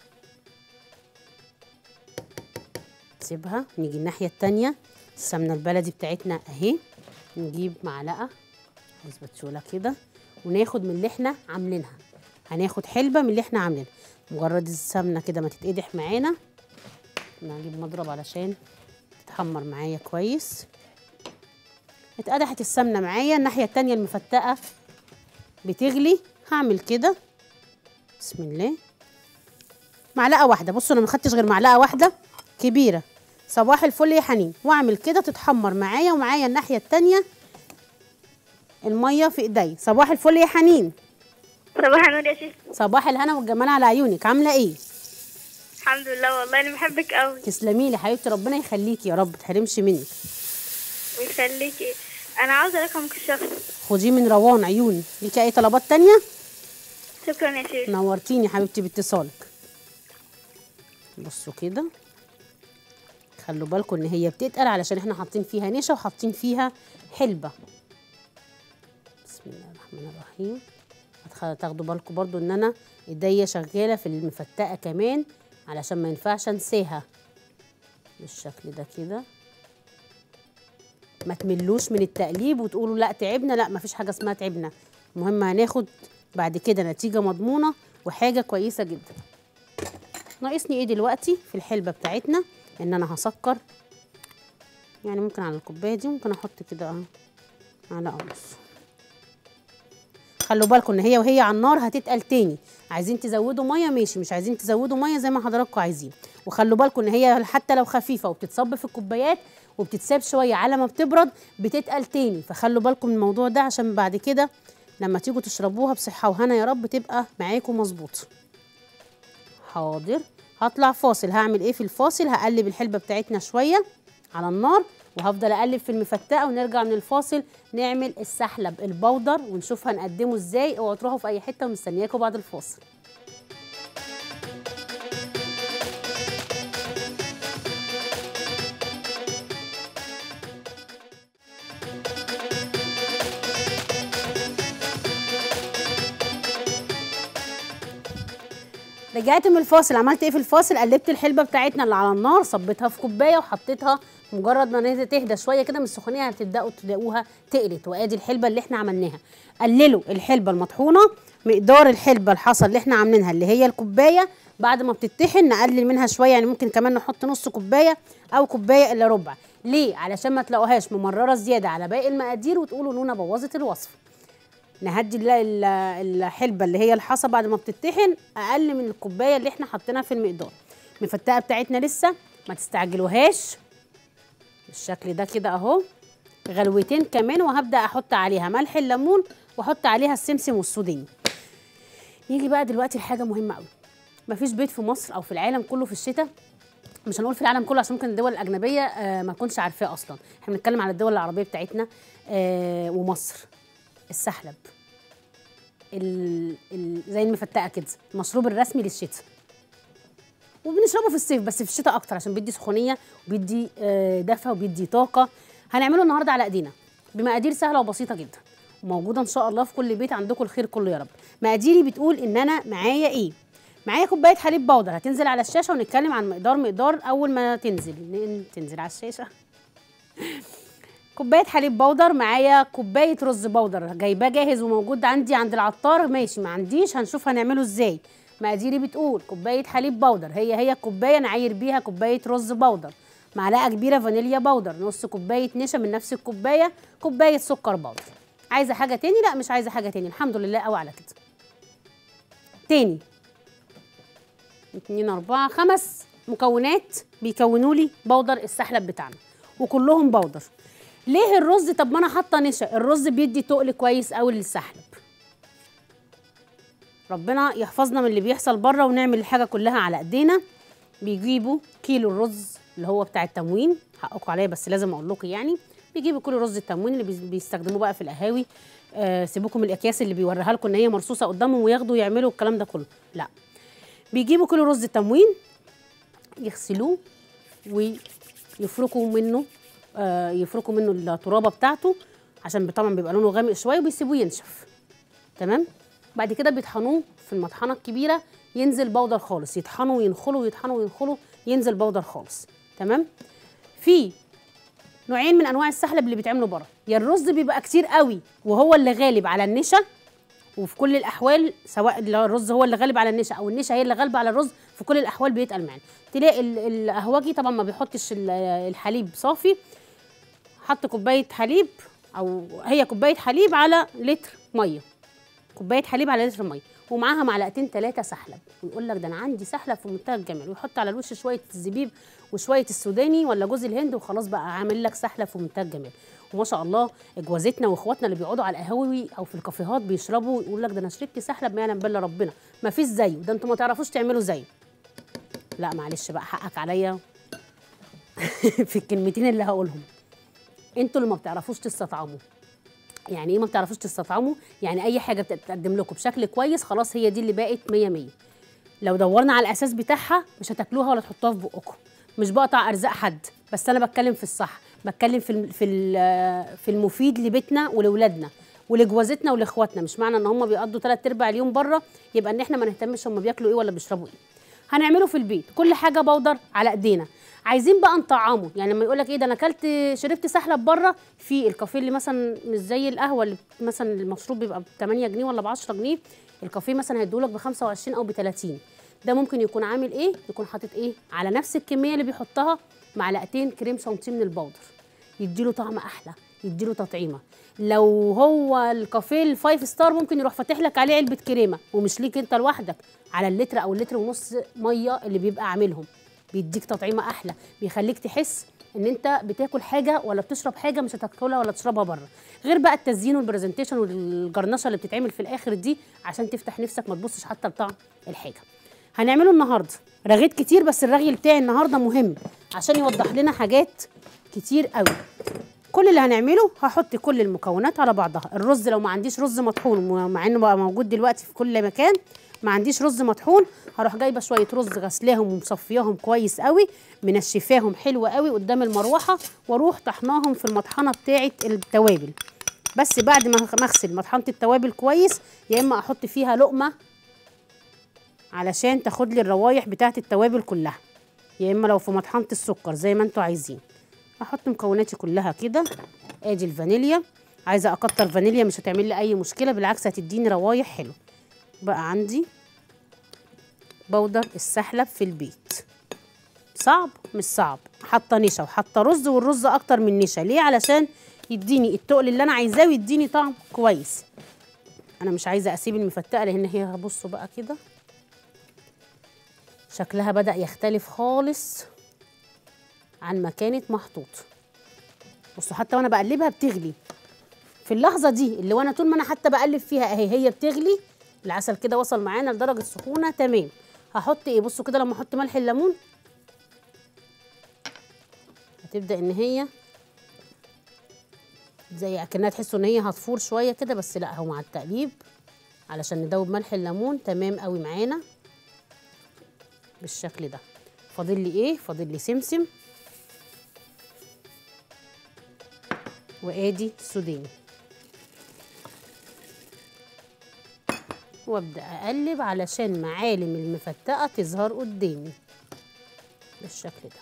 نسيبها نيجي الناحيه التانية السمنه البلدي بتاعتنا اهي نجيب معلقه وزبتشوله كده وناخد من اللي احنا عاملينها هناخد حلبه من اللي احنا مجرد السمنه كده ما تتقدح معانا نجيب مضرب علشان يتحمر معايا كويس اتقدحت السمنه معايا الناحيه التانية المفتقه بتغلي هعمل كده بسم الله معلقه واحده بصوا انا ما خدتش غير معلقه واحده كبيره صباح الفل يا حنين واعمل كده تتحمر معايا ومعايا الناحيه التانية الميه في ايدي صباح الفل يا حنين صباح النور يا شيخ صباح الهنا والجمال على عيونك عامله ايه الحمد لله والله انا بحبك قوي تسلمي لي حبيبتي ربنا يخليكي يا رب تحرمش منك ويخليكي انا عاوزه رقمك الشخصي خديه من روان عيوني ليكي اي طلبات تانية شكرا يا شيخ نورتيني حبيبتي باتصالك بصوا كده خلوا بالكم ان هي بتتقل علشان احنا حاطين فيها نشا وحاطين فيها حلبة بسم الله الرحمن الرحيم هتخ- تاخدوا بالكم برضو ان انا ايديا شغالة في المفتقة كمان علشان ما ينفعش انساها بالشكل ده كده ما تملوش من التقليب وتقولوا لا تعبنا لا مفيش حاجة اسمها تعبنا المهم هناخد بعد كده نتيجة مضمونة وحاجة كويسة جدا ناقصني ايه دلوقتي في الحلبة بتاعتنا ان انا هسكر يعني ممكن على الكوباية دي ممكن احط كده اهو معلقة ونص خلوا بالكم ان هي وهي على النار هتتقل تاني عايزين تزودوا ميه ماشي مش عايزين تزودوا ميه زي ما حضراتكم عايزين وخلوا بالكم ان هي حتى لو خفيفه وبتتصب في الكوبايات وبتتساب شويه على ما بتبرد بتتقل تاني فخلوا بالكم من الموضوع ده عشان بعد كده لما تيجوا تشربوها بصحه وهنا يا رب تبقى معاكم مظبوط حاضر هطلع فاصل هعمل ايه في الفاصل هقلب الحلبه بتاعتنا شويه على النار وهفضل اقلب في المفتقه ونرجع من الفاصل نعمل السحلب البودر ونشوف هنقدمه ازاي اوعوا تروحوا في اي حته ومستنياكم بعد الفاصل رجعت من الفاصل عملت ايه في الفاصل قلبت الحلبه بتاعتنا اللي على النار صبيتها في كوبايه وحطيتها مجرد ما نزلت تهدى شويه كده من السخونيه هتبداوا تلاقوها تقلت وادي الحلبه اللي احنا عملناها قللوا الحلبه المطحونه مقدار الحلبه الحصى اللي احنا عاملينها اللي هي الكوبايه بعد ما بتطحن نقلل منها شويه يعني ممكن كمان نحط نص كوبايه او كوبايه الا ربع ليه علشان ما تلاقوهاش ممرره زياده على باقي المقادير وتقولوا نونا بوظت الوصفه نهدي ال- ال- الحلبه اللي هي الحصى بعد ما بتطحن اقل من الكوبايه اللي احنا حاطينها في المقدار المفتقه بتاعتنا لسه ما تستعجلوهاش بالشكل ده كده اهو غلوتين كمان وهبدا احط عليها ملح الليمون واحط عليها السمسم والسوداني نيجي بقى دلوقتي لحاجه مهمه قوي مفيش بيت في مصر او في العالم كله في الشتاء مش هنقول في العالم كله عشان ممكن الدول الاجنبيه آه ما نكونش عارفاه اصلا احنا بنتكلم على الدول العربيه بتاعتنا آه ومصر السحلب ال... ال... زي المفتقه كده المشروب الرسمي للشتاء وبنشربه في الصيف بس في الشتاء اكتر عشان بيدي سخونيه وبيدي آه، دفى وبيدي طاقه هنعمله النهارده على ايدينا بمقادير سهله وبسيطه جدا وموجوده ان شاء الله في كل بيت عندكم الخير كله يا رب مقاديري بتقول ان انا معايا ايه معايا كوبايه حليب بودر هتنزل على الشاشه ونتكلم عن مقدار مقدار اول ما تنزل ن- تنزل على الشاشه كوبايه حليب بودر معايا كوبايه رز بودر جايباه جاهز وموجود عندي عند العطار ماشي ما عنديش هنشوف هنعمله ازاي مقاديري بتقول كوبايه حليب بودر هي هي الكوبايه نعاير بيها كوبايه رز بودر معلقه كبيره فانيليا بودر نص كوبايه نشا من نفس الكوبايه كوبايه سكر بودر عايزه حاجه تاني لا مش عايزه حاجه تاني الحمد لله قوي على كده تاني اتنين اربعة خمس مكونات بيكونوا لي بودر السحلب بتاعنا وكلهم بودر ليه الرز طب ما انا حاطه نشا الرز بيدي تقل كويس قوي للسحلب ربنا يحفظنا من اللي بيحصل بره ونعمل الحاجه كلها على ايدينا بيجيبوا كيلو الرز اللي هو بتاع التموين حقكم عليا بس لازم اقول لكم يعني بيجيبوا كيلو رز التموين اللي بيس- بيستخدموه بقى في القهاوي آه سيبوكم من الاكياس اللي بيوريها لكم ان هي مرصوصه قدامهم وياخدوا يعملوا الكلام ده كله لا بيجيبوا كيلو رز التموين يغسلوه ويفركوا منه آه يفركوا منه الترابه بتاعته عشان طبعا بيبقى لونه غامق شويه وبيسيبوه ينشف تمام بعد كده بيطحنوه في المطحنه الكبيره ينزل بودر خالص يطحنوا وينخلوا ويطحنوا وينخلوا ينزل بودر خالص تمام في نوعين من انواع السحلب اللي بيتعملوا بره يا الرز بيبقى كتير قوي وهو اللي غالب على النشا وفي كل الاحوال سواء الرز هو اللي غالب على النشا او النشا هي اللي غالبه على الرز في كل الاحوال بيتقل معانا تلاقي ال- القهوجي طبعا ما بيحطش ال- الحليب صافي حط كوبايه حليب او هي كوبايه حليب على لتر ميه كوبايه حليب على لتر ميه ومعاها معلقتين ثلاثه سحلب ويقول لك ده انا عندي سحلب في منتهى الجمال ويحط على الوش شويه الزبيب وشويه السوداني ولا جوز الهند وخلاص بقى عامل لك سحلب في منتهى الجمال وما شاء الله اجوازتنا واخواتنا اللي بيقعدوا على القهاوي او في الكافيهات بيشربوا يقول لك ده انا شربت سحلب ما يعلم بالله ربنا ما فيش زيه ده انتوا ما تعرفوش تعملوا زيه لا معلش بقى حقك عليا في الكلمتين اللي هقولهم انتوا اللي ما بتعرفوش تستطعموا يعني ايه ما بتعرفوش تستطعموا يعني اي حاجه بتتقدم لكم بشكل كويس خلاص هي دي اللي بقت 100 100 لو دورنا على الاساس بتاعها مش هتاكلوها ولا تحطوها في بقكم مش بقطع ارزاق حد بس انا بتكلم في الصح بتكلم في الم- في ال- في المفيد لبيتنا ولولادنا ولجوازتنا ولاخواتنا مش معنى ان هم بيقضوا ثلاث ارباع اليوم بره يبقى ان احنا ما نهتمش هم بياكلوا ايه ولا بيشربوا ايه هنعمله في البيت كل حاجه بودر على ايدينا عايزين بقى نطعمه يعني لما يقول لك ايه ده انا اكلت شربت سحلب بره في الكافيه اللي مثلا مش زي القهوه اللي مثلا المشروب بيبقى ب 8 جنيه ولا ب 10 جنيه الكافيه مثلا هيديهولك ب 25 او ب 30 ده ممكن يكون عامل ايه يكون حاطط ايه على نفس الكميه اللي بيحطها معلقتين كريم شانتيه من البودر يديله طعم احلى يديله تطعيمه لو هو الكافيه الفايف ستار ممكن يروح فاتح لك عليه علبه كريمه ومش ليك انت لوحدك على اللتر او اللتر ونص ميه اللي بيبقى عاملهم بيديك تطعيمه احلى بيخليك تحس ان انت بتاكل حاجه ولا بتشرب حاجه مش هتاكلها ولا تشربها بره غير بقى التزيين والبرزنتيشن والجرنشه اللي بتتعمل في الاخر دي عشان تفتح نفسك ما تبصش حتى لطعم الحاجه هنعمله النهارده رغيت كتير بس الرغي بتاعي النهارده مهم عشان يوضح لنا حاجات كتير قوي كل اللي هنعمله هحط كل المكونات على بعضها الرز لو ما عنديش رز مطحون مع انه بقى موجود دلوقتي في كل مكان ما عنديش رز مطحون هروح جايبه شويه رز غسلاهم ومصفياهم كويس قوي منشفاهم حلو قوي قدام المروحه واروح طحناهم في المطحنه بتاعه التوابل بس بعد ما ما اغسل مطحنه التوابل كويس يا اما احط فيها لقمه علشان تاخد لي الروايح بتاعه التوابل كلها يا اما لو في مطحنه السكر زي ما انتوا عايزين احط مكوناتي كلها كده ادي الفانيليا عايزه اكتر فانيليا مش هتعمل لي اي مشكله بالعكس هتديني روايح حلو بقى عندي بودر السحلب في البيت صعب مش صعب حاطه نشا وحاطه رز والرز اكتر من نشا ليه علشان يديني التقل اللي انا عايزاه ويديني طعم كويس انا مش عايزه اسيب المفتقه لان هي بصوا بقى كده شكلها بدا يختلف خالص عن ما كانت محطوط بصوا حتى وانا بقلبها بتغلي في اللحظه دي اللي وانا طول ما انا حتى بقلب فيها اهي هي بتغلي العسل كده وصل معانا لدرجه سخونه تمام هحط ايه بصوا كده لما احط ملح الليمون هتبدا ان هي زي اكنها تحسوا ان هي هتفور شويه كده بس لا هو مع التقليب علشان ندوب ملح الليمون تمام قوي معانا بالشكل ده فاضل لي ايه فاضل لي سمسم وادي سوداني وابدا اقلب علشان معالم المفتقه تظهر قدامي بالشكل ده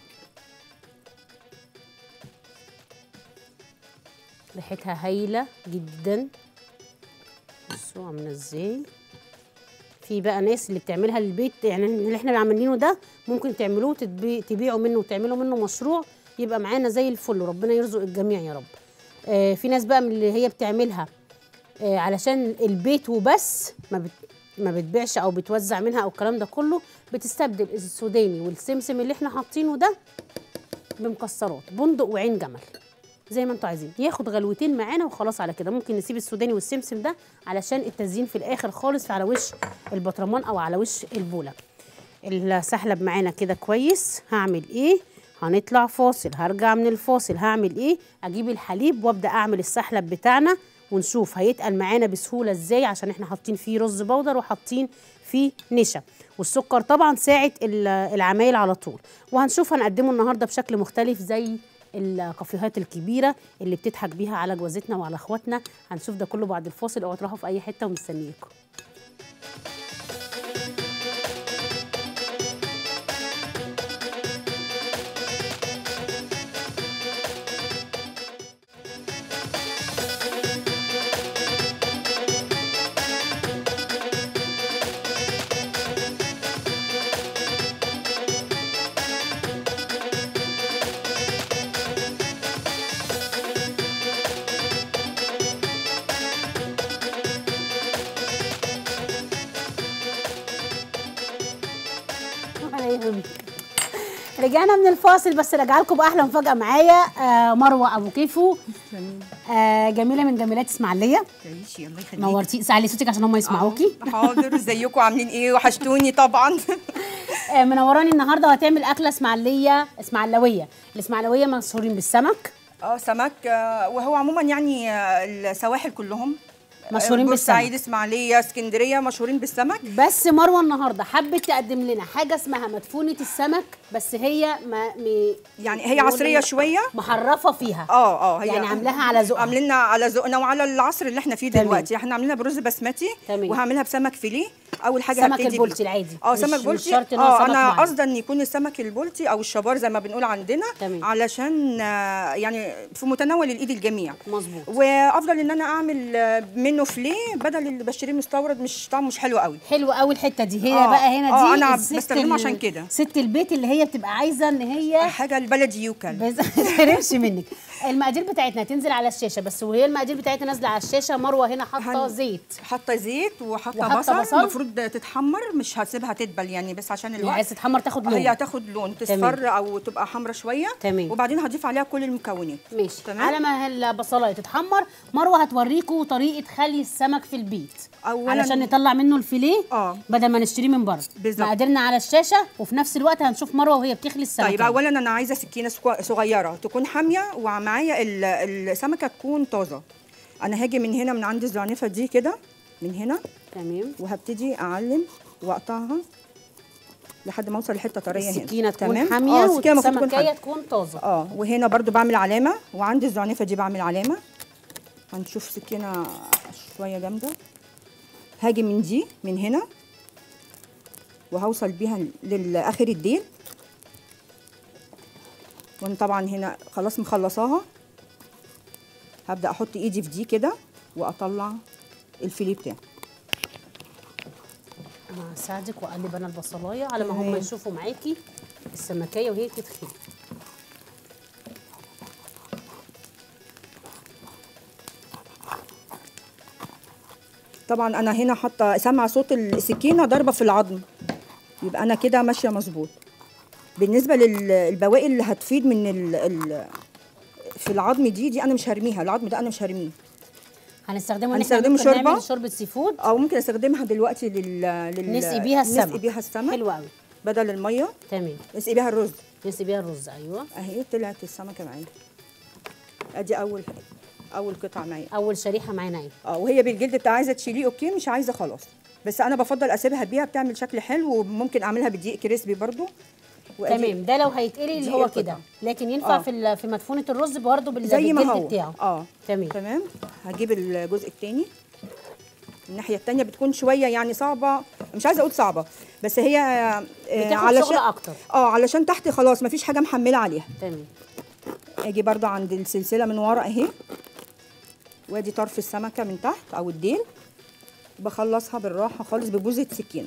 ريحتها هايله جدا بصوا عامله ازاي في بقى ناس اللي بتعملها للبيت يعني اللي احنا عاملينه ده ممكن تعملوه تتبي- تبيعوا منه وتعملوا منه مشروع يبقى معانا زي الفل وربنا يرزق الجميع يا رب آه في ناس بقى من اللي هي بتعملها آه علشان البيت وبس ما بت ما بتبيعش او بتوزع منها او الكلام ده كله بتستبدل السوداني والسمسم اللي احنا حاطينه ده بمكسرات بندق وعين جمل زي ما انتوا عايزين ياخد غلوتين معانا وخلاص على كده ممكن نسيب السوداني والسمسم ده علشان التزيين في الاخر خالص على وش البطرمان او على وش البوله السحلب معانا كده كويس هعمل ايه هنطلع فاصل هرجع من الفاصل هعمل ايه اجيب الحليب وابدا اعمل السحلب بتاعنا ونشوف هيتقل معانا بسهوله ازاي عشان احنا حاطين فيه رز بودر وحاطين فيه نشا والسكر طبعا ساعه ال- العمايل على طول وهنشوف هنقدمه النهارده بشكل مختلف زي الكافيهات الكبيره اللي بتضحك بيها على جوازتنا وعلى اخواتنا هنشوف ده كله بعد الفاصل اوعوا تروحوا في اي حته ومستنياكم رجعنا من الفاصل بس راجعه لكم باحلى مفاجاه معايا آه مروه ابو كيفو آه جميله من جميلات اسماعيليه تعيشي الله يخليكي نورتي سعلي صوتك عشان هم يسمعوكي آه، حاضر ازيكم عاملين ايه وحشتوني طبعا آه منوراني النهارده وهتعمل اكله اسماعيليه اسماعيلويه الاسماعيلويه مشهورين بالسمك اه سمك آه، وهو عموما يعني آه، السواحل كلهم مشهورين آه، بورسعيد بالسمك. اسماعيليه اسكندريه مشهورين بالسمك بس مروه النهارده حبت تقدم لنا حاجه اسمها مدفونه السمك بس هي ما م... يعني هي عصريه شويه محرفه فيها اه اه هي يعني عاملاها على ذوقها. عاملينها على ذوقنا وعلى العصر اللي احنا فيه تمام. دلوقتي احنا عاملينها برز بسمتي تمام. وهعملها بسمك فيليه اول حاجه سمك هبتدي البلطي بيه. العادي. اه مش- سمك مش بلطي شرط إن هو اه سمك انا معين. قصدي ان يكون السمك البلطي او الشبار زي ما بنقول عندنا تمام. علشان آه، يعني في متناول الايد الجميع مظبوط وافضل ان انا اعمل آه، منه فليه بدل اللي بشتريه مستورد مش طعمه مش حلو قوي حلوه قوي الحته دي هي آه، بقى هنا دي آه، أنا الست بستخدمه ال- عشان كده. ست البيت اللي هي بتبقى عايزه ان هي حاجه البلدي يوكل بس ما تحرمش منك المقادير بتاعتنا تنزل على الشاشه بس وهي المقادير بتاعتنا نازله على الشاشه مروه هنا حاطه هن- زيت حاطه زيت وحاطه وحاطة بصل, بصل. المفروض تتحمر مش هسيبها تدبل يعني بس عشان يعني الوقت عايز تتحمر تاخد لون هي هتاخد لون تصفر او تبقى حمرا شويه تمام. وبعدين هضيف عليها كل المكونات ماشي تمام. على ما البصلايه تتحمر مروه هتوريكم طريقه خلي السمك في البيت أولاً- علشان نطلع منه الفيليه آه. بدل ما نشتريه من بره بالظبط. مقاديرنا على الشاشه وفي نفس الوقت هنشوف مروه وهي بتخلي السمك طيب اولا انا عايزه سكينه سكو- صغيره تكون حاميه ومعايا ال- السمكه تكون طازه انا هاجي من هنا من عند الزعنفه دي كده من هنا تمام وهبتدي اعلم واقطعها لحد ما اوصل لحته طريه هنا السكينه تكون تمام؟ حاميه اه السكينه المفروض تكون والسمكيه حاميه تكون طازه اه وهنا برضو بعمل علامه وعند الزعنفه دي بعمل علامه هنشوف سكينه شويه جامده هاجي من دي من هنا وهوصل بيها لاخر الديل وانا طبعا هنا خلاص مخلصاها هبدا احط ايدي في دي كده واطلع الفيليه بتاعي انا هساعدك واقلب انا البصلايه على ما هم تمام. يشوفوا معاكي السمكيه وهي بتتخلي طبعا انا هنا حاطه سامعه صوت السكينه ضاربه في العظم يبقى انا كده ماشيه مظبوط بالنسبه للبواقي اللي هتفيد من ال ال في العظم دي دي انا مش هرميها العظم ده انا مش هرميه هنستخدمه ان احنا هنستخدمه ممكن شوربة؟ نعمل شوربه سي فود او ممكن استخدمها دلوقتي لل, لل... نسقي بيها السمك نسقي بيها السمك حلو قوي بدل الميه تمام نسقي بيها الرز نسقي بيها الرز ايوه اهي طلعت السمكه معايا ادي اول اول قطعه معايا اول شريحه معانا اهي اه وهي بالجلد بتاع عايزه تشيليه اوكي مش عايزه خلاص بس انا بفضل اسيبها بيها بتعمل شكل حلو وممكن اعملها بدقيق كريسبي برضو وأدي- تمام ده لو هيتقلي اللي دي هو القطعة. كده لكن ينفع آه. في ال- في مدفونه الرز برضه بال- زي ما بالجلد هو بتاعه اه تمام تمام هجيب الجزء الثاني الناحيه الثانيه بتكون شويه يعني صعبه مش عايزه اقول صعبه بس هي آه، بتاخد شغل اكتر اه علشان تحت خلاص مفيش حاجه محمله عليها تمام اجي برضو عند السلسله من ورا اهي وادي طرف السمكه من تحت او الديل بخلصها بالراحه خالص ببوزه سكينه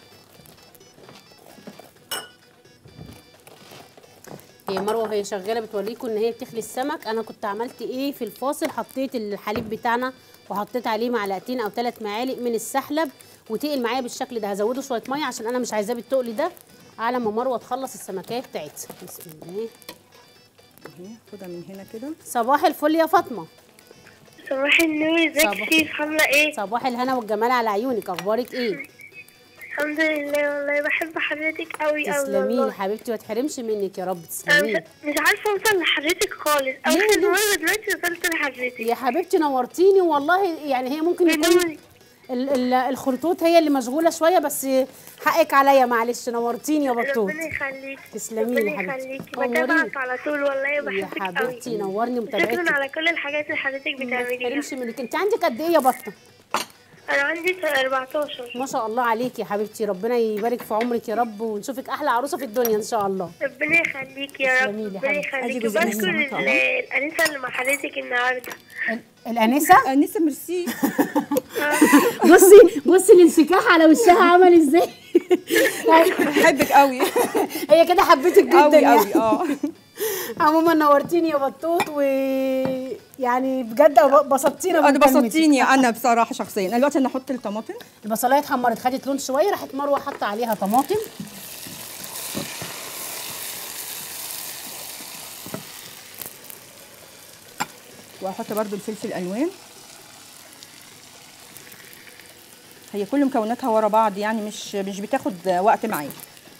هي مروه وهي شغاله بتوريكم ان هي بتخلي السمك انا كنت عملت ايه في الفاصل حطيت الحليب بتاعنا وحطيت عليه معلقتين او ثلاث معالق من السحلب وتقل معايا بالشكل ده هزوده شويه ميه عشان انا مش عايزاه بالتقل ده على ما مروه تخلص السمكيه بتاعتها بسم الله اهي خدها من هنا كده صباح الفل يا فاطمه صباح النور ازيك صباح. يا سيف عاملة ايه؟ صباح الهنا والجمال على عيونك اخبارك ايه الحمد لله والله بحب حضرتك قوي قوي تسلمي لي والله حبيبتي ما تحرمش منك يا رب انا تسلمي مش, لي. مش عارفة اوصل لحضرتك خالص ليه؟ اول ليه؟ مرة دلوقتي وصلت لحضرتك يا حبيبتي نورتيني والله يعني هي ممكن يكون بنوري. ال- ال- الخرطوط هي اللي مشغوله شويه بس حقك عليا معلش نورتيني يا بطوط ربنا يخليكي تسلمي لي ربنا حبيبتي. يخليكي أموريني. بتابعك على طول والله يا بحبك قوي حبيبتي نورني شكرا متابعتك على كل الحاجات اللي حضرتك ما بتعمليها تحرمش منك انت عندك قد ايه يا بطه انا عندي 14 ما شاء الله عليكي يا حبيبتي ربنا يبارك في عمرك يا رب ونشوفك احلى عروسه في الدنيا ان شاء الله ربنا يخليكي يا رب تسلمي لي ربنا حبيبتي. يخليكي أدي جزء من بشكر السمكة ال- أهو. الانسه اللي مع حضرتك النهارده ال- الانسه انسه ميرسي بصي بصي الانسكاح على وشها عمل ازاي بحبك قوي هي كده حبيتك جدا قوي يعني. قوي اه عموما نورتيني يا بطوط ويعني بجد بسطتينا انا بمكالمتك. بسطتيني انا بصراحه شخصيا أنا دلوقتي انا احط الطماطم البصلايه اتحمرت خدت لون شويه راحت مروه حاطه عليها طماطم واحط برضو الفلفل الالوان هي كل مكوناتها ورا بعض يعني مش مش بتاخد وقت معايا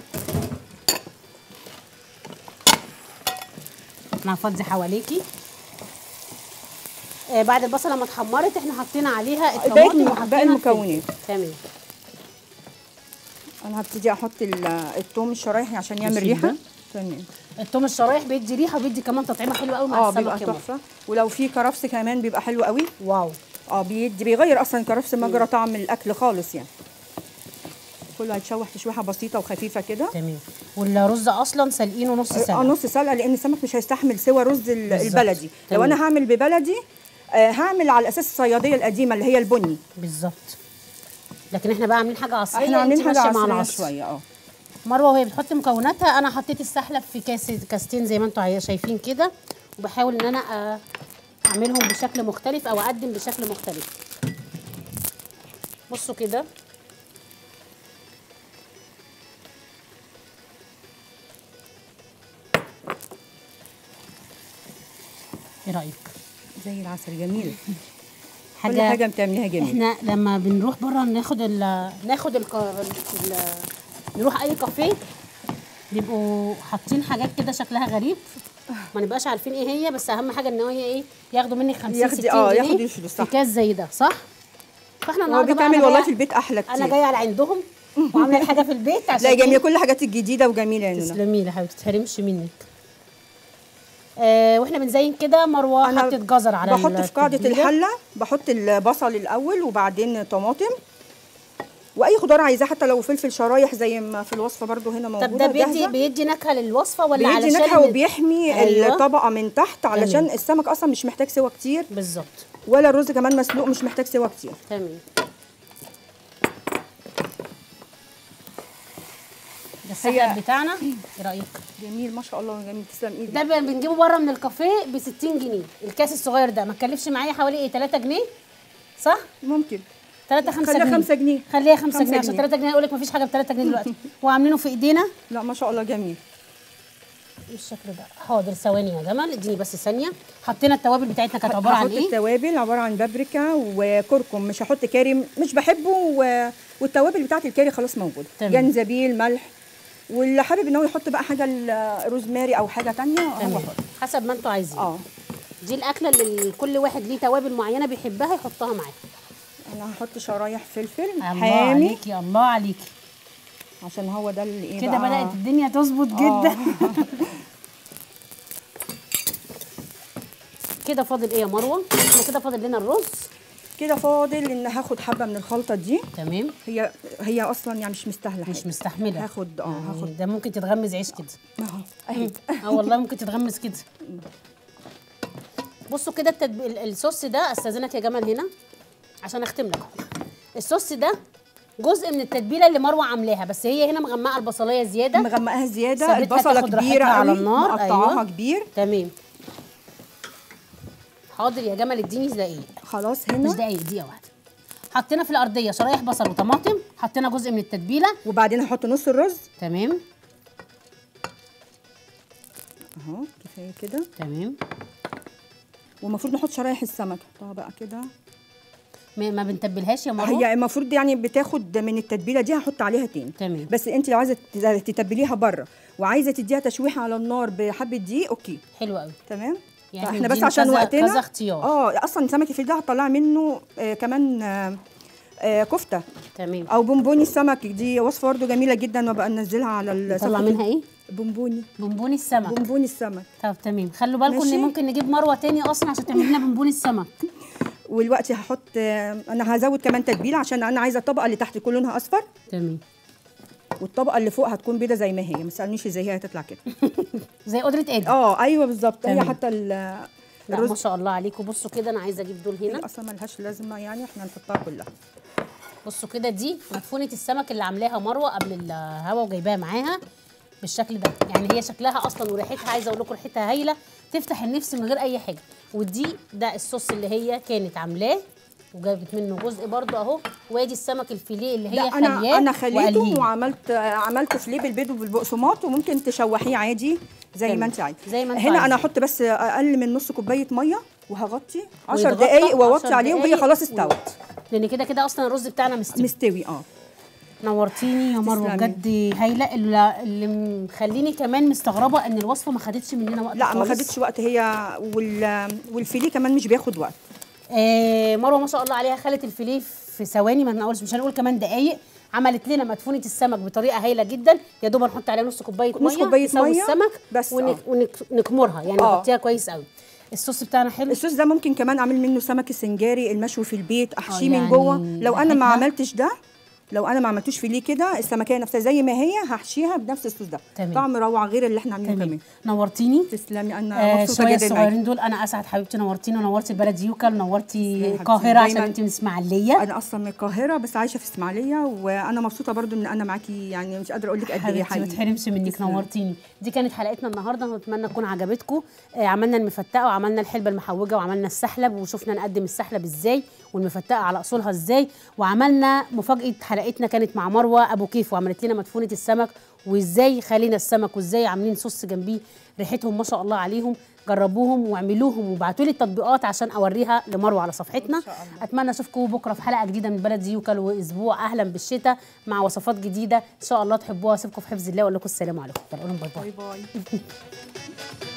انا هفضي حواليكي آه بعد البصله ما اتحمرت احنا حطينا عليها باقي الطماطم الم- وحطينا باقي الفلفل. المكونات. تمام انا هبتدي احط ال- الثوم الشرايحي عشان يعمل بسيط ريحه ده. تمام التوم الشرايح بيدي ريحه وبيدي كمان تطعيمه حلوه قوي مع اه السمك بيبقى يا ماما. تحفه ولو في كرفس كمان بيبقى حلو قوي واو اه بيدي بيغير اصلا الكرفس مجرى طعم الاكل خالص يعني كله هيتشوح تشويحه بسيطه وخفيفه كده تمام والرز اصلا سلقينه نص اه سلقه نص سلقه لان السمك مش هيستحمل سوى رز ال- بالظبط. البلدي لو تمام. انا هعمل ببلدي آه هعمل على اساس الصياديه القديمه اللي هي البني بالظبط لكن احنا بقى عاملين حاجه عصريه احنا عاملين انت حاجه ماشية مع عصريه العصر. شويه اه مروه وهي بتحط مكوناتها انا حطيت السحلب في كاس كاستين زي ما انتم عاي- شايفين كده وبحاول ان انا آه، اعملهم بشكل مختلف او اقدم بشكل مختلف بصوا كده ايه رايك زي العسل جميل حاجه كل حاجه بتعمليها جميل احنا لما بنروح بره ناخد ال ناخد ال ال نروح اي كافيه بيبقوا حاطين حاجات كده شكلها غريب ما نبقاش عارفين ايه هي بس اهم حاجه ان هي ايه ياخدوا منك 50 ياخدي- 60 اه، جنيه ياخدوا الفلوس، صح. في كاس زي ده صح فاحنا هو النهارده بقى بيتعمل أنا والله جاية- في البيت احلى كتير انا جايه على عندهم وعامله الحاجه في البيت عشان لا إيه؟ جميله كل الحاجات الجديده وجميله يا نونا تسلمي لي يا حبيبتي تتحرمش منك آه واحنا بنزين كده مروه انا حطت جزر على بحط في قاعده التتبيلة. الحله بحط البصل الاول وبعدين طماطم واي خضار عايزاه حتى لو فلفل شرايح زي ما في الوصفه برضو هنا موجوده طب ده بيدي جاهزة. بيدي نكهه للوصفه ولا بيدي علشان نكهه ال- وبيحمي أيوة. الطبقه من تحت علشان تمام. السمك اصلا مش محتاج سوا كتير بالظبط ولا الرز كمان مسلوق مش محتاج سوا كتير تمام ده السحلب بتاعنا ايه رايك جميل ما شاء الله جميل تسلم ايدك ده بن- بنجيبه بره من الكافيه ب 60 جنيه الكاس الصغير ده ما تكلفش معايا حوالي ايه 3 جنيه صح ممكن 3 5 خليها جنيه 5 جنيه. خليها 5 خمسة جنيه عشان جنيه. 3 جنيه يقول لك ما فيش حاجه ب 3 جنيه دلوقتي وعاملينه في ايدينا لا ما شاء الله جميل بالشكل ده حاضر ثواني يا جمال اديني بس ثانيه حطينا التوابل بتاعتنا كانت عباره عن هحط ايه التوابل عباره عن بابريكا وكركم مش هحط كاري مش بحبه و... والتوابل بتاعت الكاري خلاص موجوده تمام. جنزبيل ملح واللي حابب ان هو يحط بقى حاجه الروزماري او حاجه تانية هو تمام حر حسب ما انتوا عايزين اه دي الاكله اللي كل واحد ليه توابل معينه بيحبها يحطها معاه انا هحط شرايح فلفل الله حامي عليكي الله عليكي عشان هو ده اللي ايه كده بقى بدات الدنيا تظبط آه. جدا كده فاضل ايه يا مروه احنا كده فاضل لنا الرز كده فاضل ان هاخد حبه من الخلطه دي تمام هي هي اصلا يعني مش مستاهله مش حاجة. مستحمله هاخد اه يعني هاخد ده ممكن تتغمز عيش كده اهو اهي اه والله ممكن تتغمس كده بصوا كده التدب... ال- الصوص ده استاذنك يا جمال هنا عشان اختم لك الصوص ده جزء من التتبيله اللي مروه عاملاها بس هي هنا مغمقه البصلايه زياده مغمقاها زياده سابتها البصله تاخد كبيره راحتها على قوي النار، مقطعاها أيوة. كبير تمام حاضر يا جمال اديني دقيق خلاص مش هنا دقيق دقيقه واحده حطينا في الارضيه شرايح بصل وطماطم حطينا جزء من التتبيله وبعدين هحط نص الرز تمام اهو كفايه كده تمام والمفروض نحط شرايح السمك احطها بقى كده ما, ما بنتبلهاش يا مروه هي المفروض يعني بتاخد من التتبيله دي هحط عليها تاني تمام. بس انت لو عايزه تت- تتبليها بره وعايزه تديها تشويحه على النار بحبه دقيق اوكي حلو قوي تمام يعني احنا بس ادينا عشان كذا- وقتنا كذا اختيار. اه اصلا سمك الفيل ده هطلع منه آه كمان آه آه كفته تمام او بونبوني السمك دي وصفه برده جميله جدا وبقى ننزلها على نطلع الصفحة. منها ايه بونبوني بونبوني السمك بونبوني السمك طب تمام خلوا بالكم ماشي. ان ممكن نجيب مروه تاني اصلا عشان تعمل لنا بونبوني السمك والوقت هحط آه، انا هزود كمان تتبيله عشان انا عايزه الطبقه اللي تحت يكون لونها اصفر تمام والطبقه اللي فوق هتكون بيضه زي ما هي ما تسالنيش ازاي هي هتطلع كده زي قدره ادي اه ايوه بالظبط هي تمام. حتى ال- لا ما الرز شاء الله عليكم بصوا كده انا عايزه اجيب دول هي هنا اصلا ملهاش لازمه يعني احنا هنحطها كلها بصوا كده دي مدفونه السمك اللي عاملاها مروه قبل الهوا وجايباها معاها بالشكل ده يعني هي شكلها اصلا وريحتها عايزه اقول لكم ريحتها هايله تفتح النفس من غير اي حاجه ودي ده الصوص اللي هي كانت عاملاه وجابت منه جزء برضو اهو وادي السمك الفيليه اللي هي لا انا خلياه انا خليته وقليه. وعملت عملت فليه بالبيض وبالبقسماط وممكن تشوحيه عادي زي تمام. ما انت عايزه زي ما انتوا هنا انا عايزين. احط بس اقل من نص كوبايه ميه وهغطي 10 ويتغطى دقايق واوطي 10 عليهم وهي دقايق خلاص استوت لان كده كده اصلا الرز بتاعنا مستوي مستوي اه نورتيني يا مروه تسلمي. بجد هايله اللي, اللي مخليني كمان مستغربه ان الوصفه ما خدتش مننا وقت لا ما خالص. خدتش وقت هي وال والفيليه كمان مش بياخد وقت آه مروه ما شاء الله عليها خلت الفيليه في ثواني ما نقولش مش هنقول كمان دقايق عملت لنا مدفونه السمك بطريقه هايله جدا يا دوب نحط عليها نص كوبايه نص ميه كوباية تسوي مية السمك بس، ونك آه. ونكمرها يعني آه. نغطيها كويس قوي الصوص بتاعنا حلو الصوص ده ممكن كمان اعمل منه سمك السنجاري المشوي في البيت احشيه يعني من جوه لو انا ما ريحتها- عملتش ده لو انا ما عملتوش فيليه كده السمكيه نفسها زي ما هي هحشيها بنفس الصوص ده تمام. طعم روعه غير اللي احنا عاملينه تمام كمان نورتيني تسلمي انا آه مبسوطه شويه جدا معاكي. الصغيرين دول انا اسعد حبيبتي نورتيني ونورتي البلد يوكا ونورتي تسلمي يا القاهره حبيبتي. عشان دايماً. انت من اسماعيليه انا اصلا من القاهره بس عايشه في اسماعيليه وانا مبسوطه برضو ان انا معاكي يعني مش قادره اقول لك قد ايه حبيبتي ما حقيقي تحرمش منك تسلمي. نورتيني دي كانت حلقتنا النهارده نتمنى تكون عجبتكم آه عملنا المفتقه وعملنا الحلبه المحوجه وعملنا السحلب وشفنا نقدم السحلب ازاي والمفتقه على اصولها ازاي وعملنا مفاجاه حلقتنا كانت مع مروه ابو كيف وعملت لنا مدفونه السمك وازاي خلينا السمك وازاي عاملين صوص جنبيه ريحتهم ما شاء الله عليهم جربوهم واعملوهم وابعتوا لي التطبيقات عشان اوريها لمروه على صفحتنا اتمنى اشوفكم بكره في حلقه جديده من بلد زيوكل واسبوع اهلا بالشتاء مع وصفات جديده ان شاء الله تحبوها اسيبكم في حفظ الله واقول لكم السلام عليكم باي باي باي باي